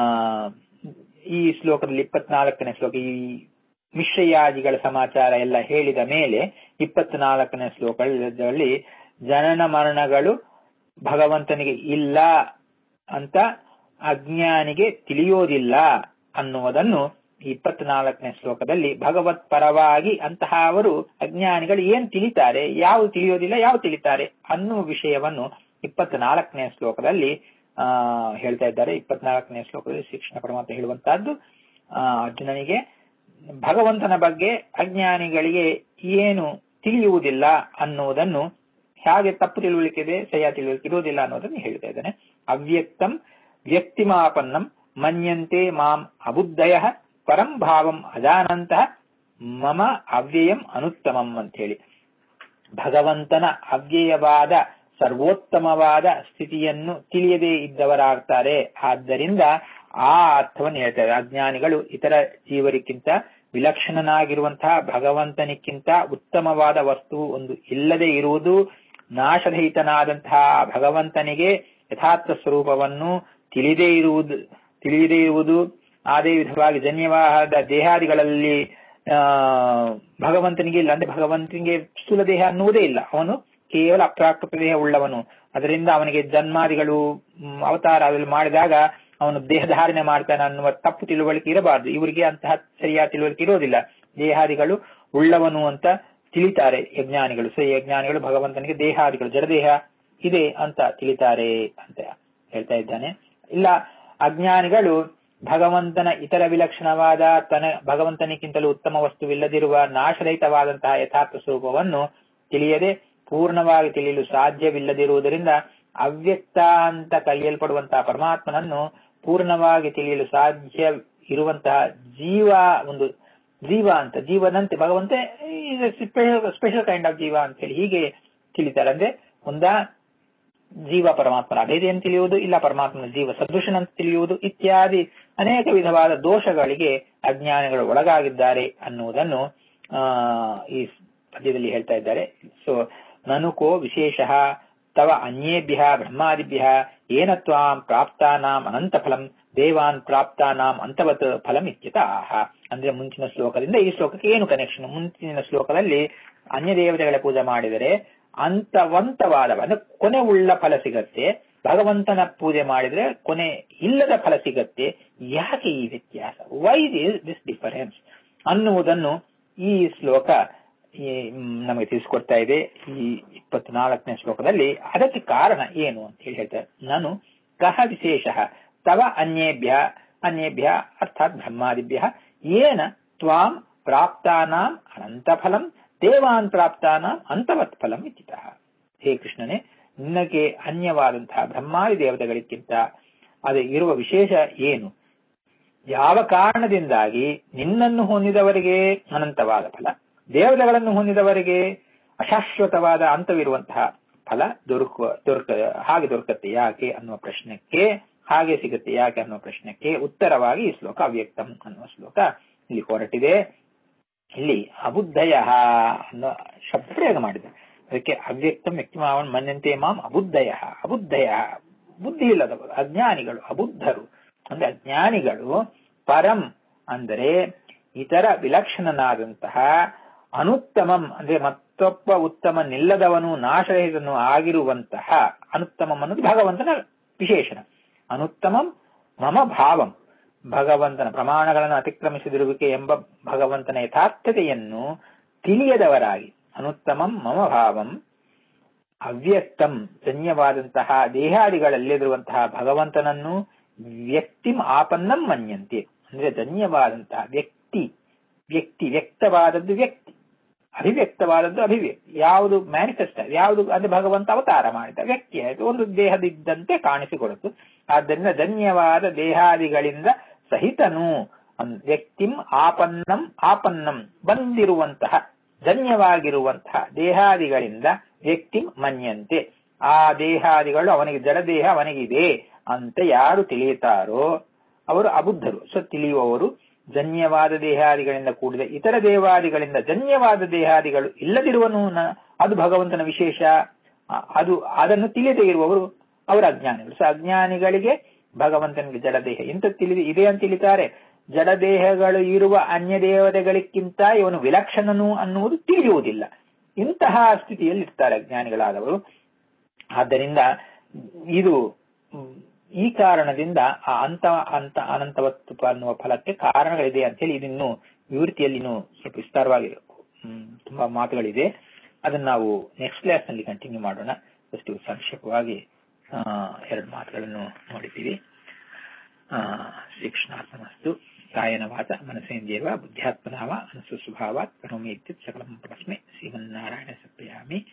S2: ಈ ಶ್ಲೋಕದಲ್ಲಿ ಇಪ್ಪತ್ನಾಲ್ಕನೇ ಶ್ಲೋಕ ಈ ಮಿಶ್ರಯಾದಿಗಳ ಸಮಾಚಾರ ಎಲ್ಲ ಹೇಳಿದ ಮೇಲೆ ಇಪ್ಪತ್ನಾಲ್ಕನೇ ಶ್ಲೋಕದಲ್ಲಿ ಜನನ ಮರಣಗಳು ಭಗವಂತನಿಗೆ ಇಲ್ಲ ಅಂತ ಅಜ್ಞಾನಿಗೆ ತಿಳಿಯೋದಿಲ್ಲ ಅನ್ನುವುದನ್ನು ಇಪ್ಪತ್ನಾಲ್ಕನೇ ಶ್ಲೋಕದಲ್ಲಿ ಭಗವತ್ ಪರವಾಗಿ ಅಂತಹ ಅವರು ಅಜ್ಞಾನಿಗಳು ಏನ್ ತಿಳಿತಾರೆ ಯಾವ ತಿಳಿಯೋದಿಲ್ಲ ಯಾವ ತಿಳಿತಾರೆ ಅನ್ನುವ ವಿಷಯವನ್ನು ಇಪ್ಪತ್ನಾಲ್ಕನೇ ಶ್ಲೋಕದಲ್ಲಿ ಆ ಹೇಳ್ತಾ ಇದ್ದಾರೆ ಇಪ್ಪತ್ನಾಲ್ಕನೇ ಶ್ಲೋಕದಲ್ಲಿ ಶ್ರೀಕೃಷ್ಣ ಪರಮಾತ್ಮ ಹೇಳುವಂತಹದ್ದು ಆ, ಅರ್ಜುನನಿಗೆ ಭಗವಂತನ ಬಗ್ಗೆ ಅಜ್ಞಾನಿಗಳಿಗೆ ಏನು ತಿಳಿಯುವುದಿಲ್ಲ ಅನ್ನುವುದನ್ನು ಹೇಗೆ ತಪ್ಪು ತಿಳುವಳಿಕೆ ಇದೆ ಸರಿಯಾದ ತಿಳುವಳಿಕೆ ಇರುವುದಿಲ್ಲ ಅನ್ನೋದನ್ನು ಹೇಳ್ತಾ ಇದ್ದಾನೆ ಅವ್ಯಕ್ತಂ ವ್ಯಕ್ತಿಮಾಪನ್ನಂ ಮನ್ಯಂತೆ ಮಾಂ ಅಬುದ್ಧಯ ಪರಂ ಭಾವಂ ಅಜಾನಂತಹ ಮಮ ಅವ್ಯಯಂ ಅನುತ್ತಮಂ ಅಂತ ಹೇಳಿ ಭಗವಂತನ ಅವ್ಯಯವಾದ ಸರ್ವೋತ್ತಮವಾದ ಸ್ಥಿತಿಯನ್ನು ತಿಳಿಯದೇ ಇದ್ದವರಾಗ್ತಾರೆ ಆದ್ದರಿಂದ ಆ ಅರ್ಥವನ್ನು ಹೇಳ್ತಾರೆ ಅಜ್ಞಾನಿಗಳು ಇತರ ಜೀವರಿಗಿಂತ ವಿಲಕ್ಷಣನಾಗಿರುವಂತಹ ಭಗವಂತನಿಕ್ಕಿಂತ ಉತ್ತಮವಾದ ವಸ್ತು ಒಂದು ಇಲ್ಲದೆ ಇರುವುದು ನಾಶರಹಿತನಾದಂತಹ ಭಗವಂತನಿಗೆ ಯಥಾರ್ಥ ಸ್ವರೂಪವನ್ನು ತಿಳಿದೇ ಇರುವುದು ತಿಳಿಯದೇ ಇರುವುದು ಅದೇ ವಿಧವಾಗಿ ಜನ್ಯವಾದ ದೇಹಾದಿಗಳಲ್ಲಿ ಆ ಭಗವಂತನಿಗೆ ಇಲ್ಲ ಅಂದ್ರೆ ಭಗವಂತನಿಗೆ ಸ್ಥೂಲ ದೇಹ ಅನ್ನುವುದೇ ಇಲ್ಲ ಅವನು ಕೇವಲ ಅಪ್ರಾಕೃತ ದೇಹ ಉಳ್ಳವನು ಅದರಿಂದ ಅವನಿಗೆ ಜನ್ಮಾದಿಗಳು ಮ್, ಅವತಾರ ಅದ್ರಲ್ಲಿ ಮಾಡಿದಾಗ ಅವನು ದೇಹಧಾರಣೆ ಮಾಡ್ತಾನೆ ಅನ್ನುವ ತಪ್ಪು ತಿಳುವಳಿಕೆ ಇರಬಾರದು ಇವರಿಗೆ ಅಂತಹ ಸರಿಯಾದ ತಿಳುವಳಿಕೆ ಇರೋದಿಲ್ಲ ದೇಹಾದಿಗಳು ಉಳ್ಳವನು ಅಂತ ತಿಳಿತಾರೆ ಯಜ್ಞಾನಿಗಳು ಸೊ ಯಜ್ಞಾನಿಗಳು ಭಗವಂತನಿಗೆ ದೇಹಾದಿಗಳು ಜಡದೇಹ ಇದೆ ಅಂತ ತಿಳಿತಾರೆ ಅಂತ ಹೇಳ್ತಾ ಇದ್ದಾನೆ ಇಲ್ಲ ಅಜ್ಞಾನಿಗಳು ಭಗವಂತನ ಇತರ ವಿಲಕ್ಷಣವಾದ ತನ ಭಗವಂತನಿಗಿಂತಲೂ ಉತ್ತಮ ವಸ್ತುವಿಲ್ಲದಿರುವ ನಾಶರಹಿತವಾದಂತಹ ಯಥಾರ್ಥ ಸ್ವರೂಪವನ್ನು ತಿಳಿಯದೆ ಪೂರ್ಣವಾಗಿ ತಿಳಿಯಲು ಸಾಧ್ಯವಿಲ್ಲದಿರುವುದರಿಂದ ಅವ್ಯಕ್ತ ಅಂತ ಕರೆಯಲ್ಪಡುವಂತಹ ಪರಮಾತ್ಮನನ್ನು ಪೂರ್ಣವಾಗಿ ತಿಳಿಯಲು ಸಾಧ್ಯ ಇರುವಂತಹ ಜೀವ ಒಂದು ಜೀವ ಅಂತ ಜೀವದಂತೆ ಭಗವಂತ ಸ್ಪೆಷಲ್ ಕೈಂಡ್ ಆಫ್ ಜೀವ ಅಂತ ಹೇಳಿ ಹೀಗೆ ತಿಳಿತಾರೆ ಅಂದ್ರೆ ಒಂದ ಜೀವ ಪರಮಾತ್ಮನ ಅಭೇದೆಯನ್ನು ತಿಳಿಯುವುದು ಇಲ್ಲ ಪರಮಾತ್ಮನ ಜೀವ ಸದೃಶನಂತ ತಿಳಿಯುವುದು ಇತ್ಯಾದಿ ಅನೇಕ ವಿಧವಾದ ದೋಷಗಳಿಗೆ ಅಜ್ಞಾನಿಗಳು ಒಳಗಾಗಿದ್ದಾರೆ ಅನ್ನುವುದನ್ನು ಆ ಈ ಪದ್ಯದಲ್ಲಿ ಹೇಳ್ತಾ ಇದ್ದಾರೆ ಸೊ ನನುಕೋ ವಿಶೇಷ ತವ ಅನ್ಯೇಭ್ಯ ಬ್ರಹ್ಮಾದಿಭ್ಯ ಏನ ತ್ವಾಂ ಪ್ರಾಪ್ತಾನಾಂ ಅನಂತ ಫಲಂ ದೇವಾನ್ ಪ್ರಾಪ್ತಾನಾಂ ಅಂತವತ್ ಫಲಂ ಇತ್ಯತ ಆಹ ಅಂದ್ರೆ ಮುಂಚಿನ ಶ್ಲೋಕದಿಂದ ಈ ಶ್ಲೋಕಕ್ಕೆ ಏನು ಕನೆಕ್ಷನ್ ಮುಂಚಿನ ಶ್ಲೋಕದಲ್ಲಿ ಅನ್ಯ ದೇವತೆಗಳ ಪೂಜೆ ಮಾಡಿದರೆ ಅಂತವಂತವಾದ ಅಂದ್ರೆ ಕೊನೆ ಉಳ್ಳ ಫಲ ಸಿಗತ್ತೆ ಭಗವಂತನ ಪೂಜೆ ಮಾಡಿದ್ರೆ ಕೊನೆ ಇಲ್ಲದ ಫಲ ಸಿಗತ್ತೆ ಯಾಕೆ ಈ ವ್ಯತ್ಯಾಸ ವೈ ದಿಸ್ ಡಿಫರೆನ್ಸ್ ಅನ್ನುವುದನ್ನು ಈ ಶ್ಲೋಕ ಈ, ಮ್, ನಮಗೆ ತಿಳಿಸ್ಕೊಡ್ತಾ ಇದೆ ಈ ಇಪ್ಪತ್ನಾಲ್ಕನೇ ಶ್ಲೋಕದಲ್ಲಿ ಅದಕ್ಕೆ ಕಾರಣ ಏನು ಅಂತ ಹೇಳಿ ಹೇಳ್ತಾರೆ ನಾನು ಕಹ ವಿಶೇಷ ತವ ಅನ್ಯೇಭ್ಯ ಅನ್ಯೇಭ್ಯ ಅರ್ಥಾತ್ ಬ್ರಹ್ಮಾದಿಭ್ಯ ಏನ ತ್ವಾಂ ಪ್ರಾಪ್ತಾನಾಂ ಅನಂತ ಫಲಂ ದೇವಾನ್ ಪ್ರಾಪ್ತಾನಾಂ ಅಂತವತ್ ಫಲಂ ಇತ್ಯಿತಃ ಹೇ ಕೃಷ್ಣನೇ ನಿನಗೆ ಅನ್ಯವಾದಂತಹ ಬ್ರಹ್ಮಾದಿ ದೇವತೆಗಳಿಗಿಂತ ಅದು ಇರುವ ವಿಶೇಷ ಏನು ಯಾವ ಕಾರಣದಿಂದಾಗಿ ನಿನ್ನನ್ನು ಹೊಂದಿದವರಿಗೆ ಅನಂತವಾದ ಫಲ ದೇವತೆಗಳನ್ನು ಹೊಂದಿದವರಿಗೆ ಅಶಾಶ್ವತವಾದ ಅಂತವಿರುವಂತಹ ಫಲ ದೊರಕುವ ದೊರಕ ಹಾಗೆ ದೊರಕತ್ತೆ ಯಾಕೆ ಅನ್ನುವ ಪ್ರಶ್ನೆಗೆ ಹಾಗೆ ಸಿಗುತ್ತೆ ಯಾಕೆ ಅನ್ನುವ ಪ್ರಶ್ನೆಗೆ ಉತ್ತರವಾಗಿ ಈ ಶ್ಲೋಕ ಅವ್ಯಕ್ತಂ ಅನ್ನುವ ಶ್ಲೋಕ ಇಲ್ಲಿ ಹೊರಟಿದೆ ಇಲ್ಲಿ ಅಬುದ್ಧಯ ಅನ್ನೋ ಶಬ್ದ ಪ್ರಯೋಗ ಮಾಡಿದೆ ಅದಕ್ಕೆ ಅವ್ಯಕ್ತಂ ವ್ಯಕ್ತಿಮಾವನ್ ಮನ್ಯಂತೆ ಮಾಂ ಅಬುದ್ಧಯ ಅಬುದ್ಧಯ ಬುದ್ಧಿ ಇಲ್ಲದವರು ಅಜ್ಞಾನಿಗಳು ಅಬುದ್ಧರು ಅಂದ್ರೆ ಅಜ್ಞಾನಿಗಳು ಪರಂ ಅಂದರೆ ಇತರ ವಿಲಕ್ಷಣನಾದಂತಹ ಅನುತ್ತಮಂ ಅಂದ್ರೆ ಮತ್ತೊಬ್ಬ ಉತ್ತಮ ನಿಲ್ಲದವನು ನಾಶರಹಿತನು ಆಗಿರುವಂತಹ ಅನುತ್ತಮಂ ಅನ್ನೋದು ಭಗವಂತನ ವಿಶೇಷಣ ಅನುತ್ತಮಂ ಮಮ ಭಾವಂ ಭಗವಂತನ ಪ್ರಮಾಣಗಳನ್ನು ಅತಿಕ್ರಮಿಸಿದಿರುವಿಕೆ ಎಂಬ ಭಗವಂತನ ಯಥಾರ್ಥತೆಯನ್ನು ತಿಳಿಯದವರಾಗಿ ಅನುತ್ತಮಂ ಮಮ ಭಾವಂ ಅವ್ಯಕ್ತಂ ಜನ್ಯವಾದಂತಹ ದೇಹಾದಿಗಳಲ್ಲಿರುವಂತಹ ಭಗವಂತನನ್ನು ವ್ಯಕ್ತಿಂ ಆಪನ್ನಂ ಮನ್ಯಂತೆ ಅಂದ್ರೆ ಜನ್ಯವಾದಂತಹ ವ್ಯಕ್ತಿ ವ್ಯಕ್ತಿ ವ್ಯಕ್ತವಾದದ್ದು ವ್ಯಕ್ತಿ ಅಭಿವ್ಯಕ್ತವಾದದ್ದು ಅಭಿವ್ಯಕ್ತಿ ಯಾವುದು ಮ್ಯಾನಿಫೆಸ್ಟ್ ಯಾವುದು ಅಂದ್ರೆ ಭಗವಂತ ಅವತಾರ ಮಾಡಿದ ವ್ಯಕ್ತಿ ಆಯಿತು ಒಂದು ದೇಹದಿದ್ದಂತೆ ಕಾಣಿಸಿಕೊಡುತ್ತು ಆದ್ದರಿಂದ ಧನ್ಯವಾದ ದೇಹಾದಿಗಳಿಂದ ಸಹಿತನು ವ್ಯಕ್ತಿಂ ಆಪನ್ನಂ ಆಪನ್ನಂ ಬಂದಿರುವಂತಹ ಧನ್ಯವಾಗಿರುವಂತಹ ದೇಹಾದಿಗಳಿಂದ ವ್ಯಕ್ತಿಂ ಮನ್ಯಂತೆ ಆ ದೇಹಾದಿಗಳು ಅವನಿಗೆ ಜಡದೇಹ ಅವನಿಗಿದೆ ಅಂತ ಯಾರು ತಿಳಿಯುತ್ತಾರೋ ಅವರು ಅಬುದ್ಧರು ಸೊ ತಿಳಿಯುವವರು ಜನ್ಯವಾದ ದೇಹಾದಿಗಳಿಂದ ಕೂಡಿದ ಇತರ ದೇವಾದಿಗಳಿಂದ ಜನ್ಯವಾದ ದೇಹಾದಿಗಳು ಇಲ್ಲದಿರುವನು ಅದು ಭಗವಂತನ ವಿಶೇಷ ಅದು ಅದನ್ನು ತಿಳಿಯದೇ ಇರುವವರು ಅವರ ಅಜ್ಞಾನಿಗಳು ಸೊ ಅಜ್ಞಾನಿಗಳಿಗೆ ಭಗವಂತನಿಗೆ ಜಡದೇಹ ಇಂಥ ತಿಳಿದು ಇದೆ ಅಂತ ತಿಳಿತಾರೆ ಜಡದೇಹಗಳು ಇರುವ ಅನ್ಯ ದೇವತೆಗಳಿಗಿಂತ ಇವನು ವಿಲಕ್ಷಣನು ಅನ್ನುವುದು ತಿಳಿಯುವುದಿಲ್ಲ ಇಂತಹ ಸ್ಥಿತಿಯಲ್ಲಿ ಇರ್ತಾರೆ ಅಜ್ಞಾನಿಗಳಾದವರು ಆದ್ದರಿಂದ ಇದು ಈ ಕಾರಣದಿಂದ ಆ ಅಂತ ಅಂತ ಅನಂತವತ್ತು ಅನ್ನುವ ಫಲಕ್ಕೆ ಕಾರಣಗಳಿದೆ ಅಂತ ಹೇಳಿ ಇದನ್ನು ವಿವೃತ್ತಿಯಲ್ಲಿ ಇನ್ನು ಸ್ವಲ್ಪ ವಿಸ್ತಾರವಾಗಿ ತುಂಬಾ ಮಾತುಗಳಿದೆ ಅದನ್ನ ನಾವು ನೆಕ್ಸ್ಟ್ ಕ್ಲಾಸ್ ನಲ್ಲಿ ಕಂಟಿನ್ಯೂ ಮಾಡೋಣ ಅಷ್ಟು ಸಂಕ್ಷೇಪವಾಗಿ ಎರಡು ಮಾತುಗಳನ್ನು ನೋಡಿದ್ದೀವಿ ಶ್ರೀಕೃಷ್ಣಾರ್ಪಣಸ್ತು ಕಾಯನ ವಾಚ ಮನಸೇಂದ್ರಿಯವ ಬುದ್ಧ್ಯಾತ್ಮನಾವ ಅನಸು ಸ್ವಭಾವಾತ್ ಕರೋಮಿ ಇತ್ಯುತ್ ಸಕಲಂ ಪರಸ್ಮೈ ಶ್ರೀಮನ್ನಾರಾಯಣ ಸಪ್ಯಾಮಿ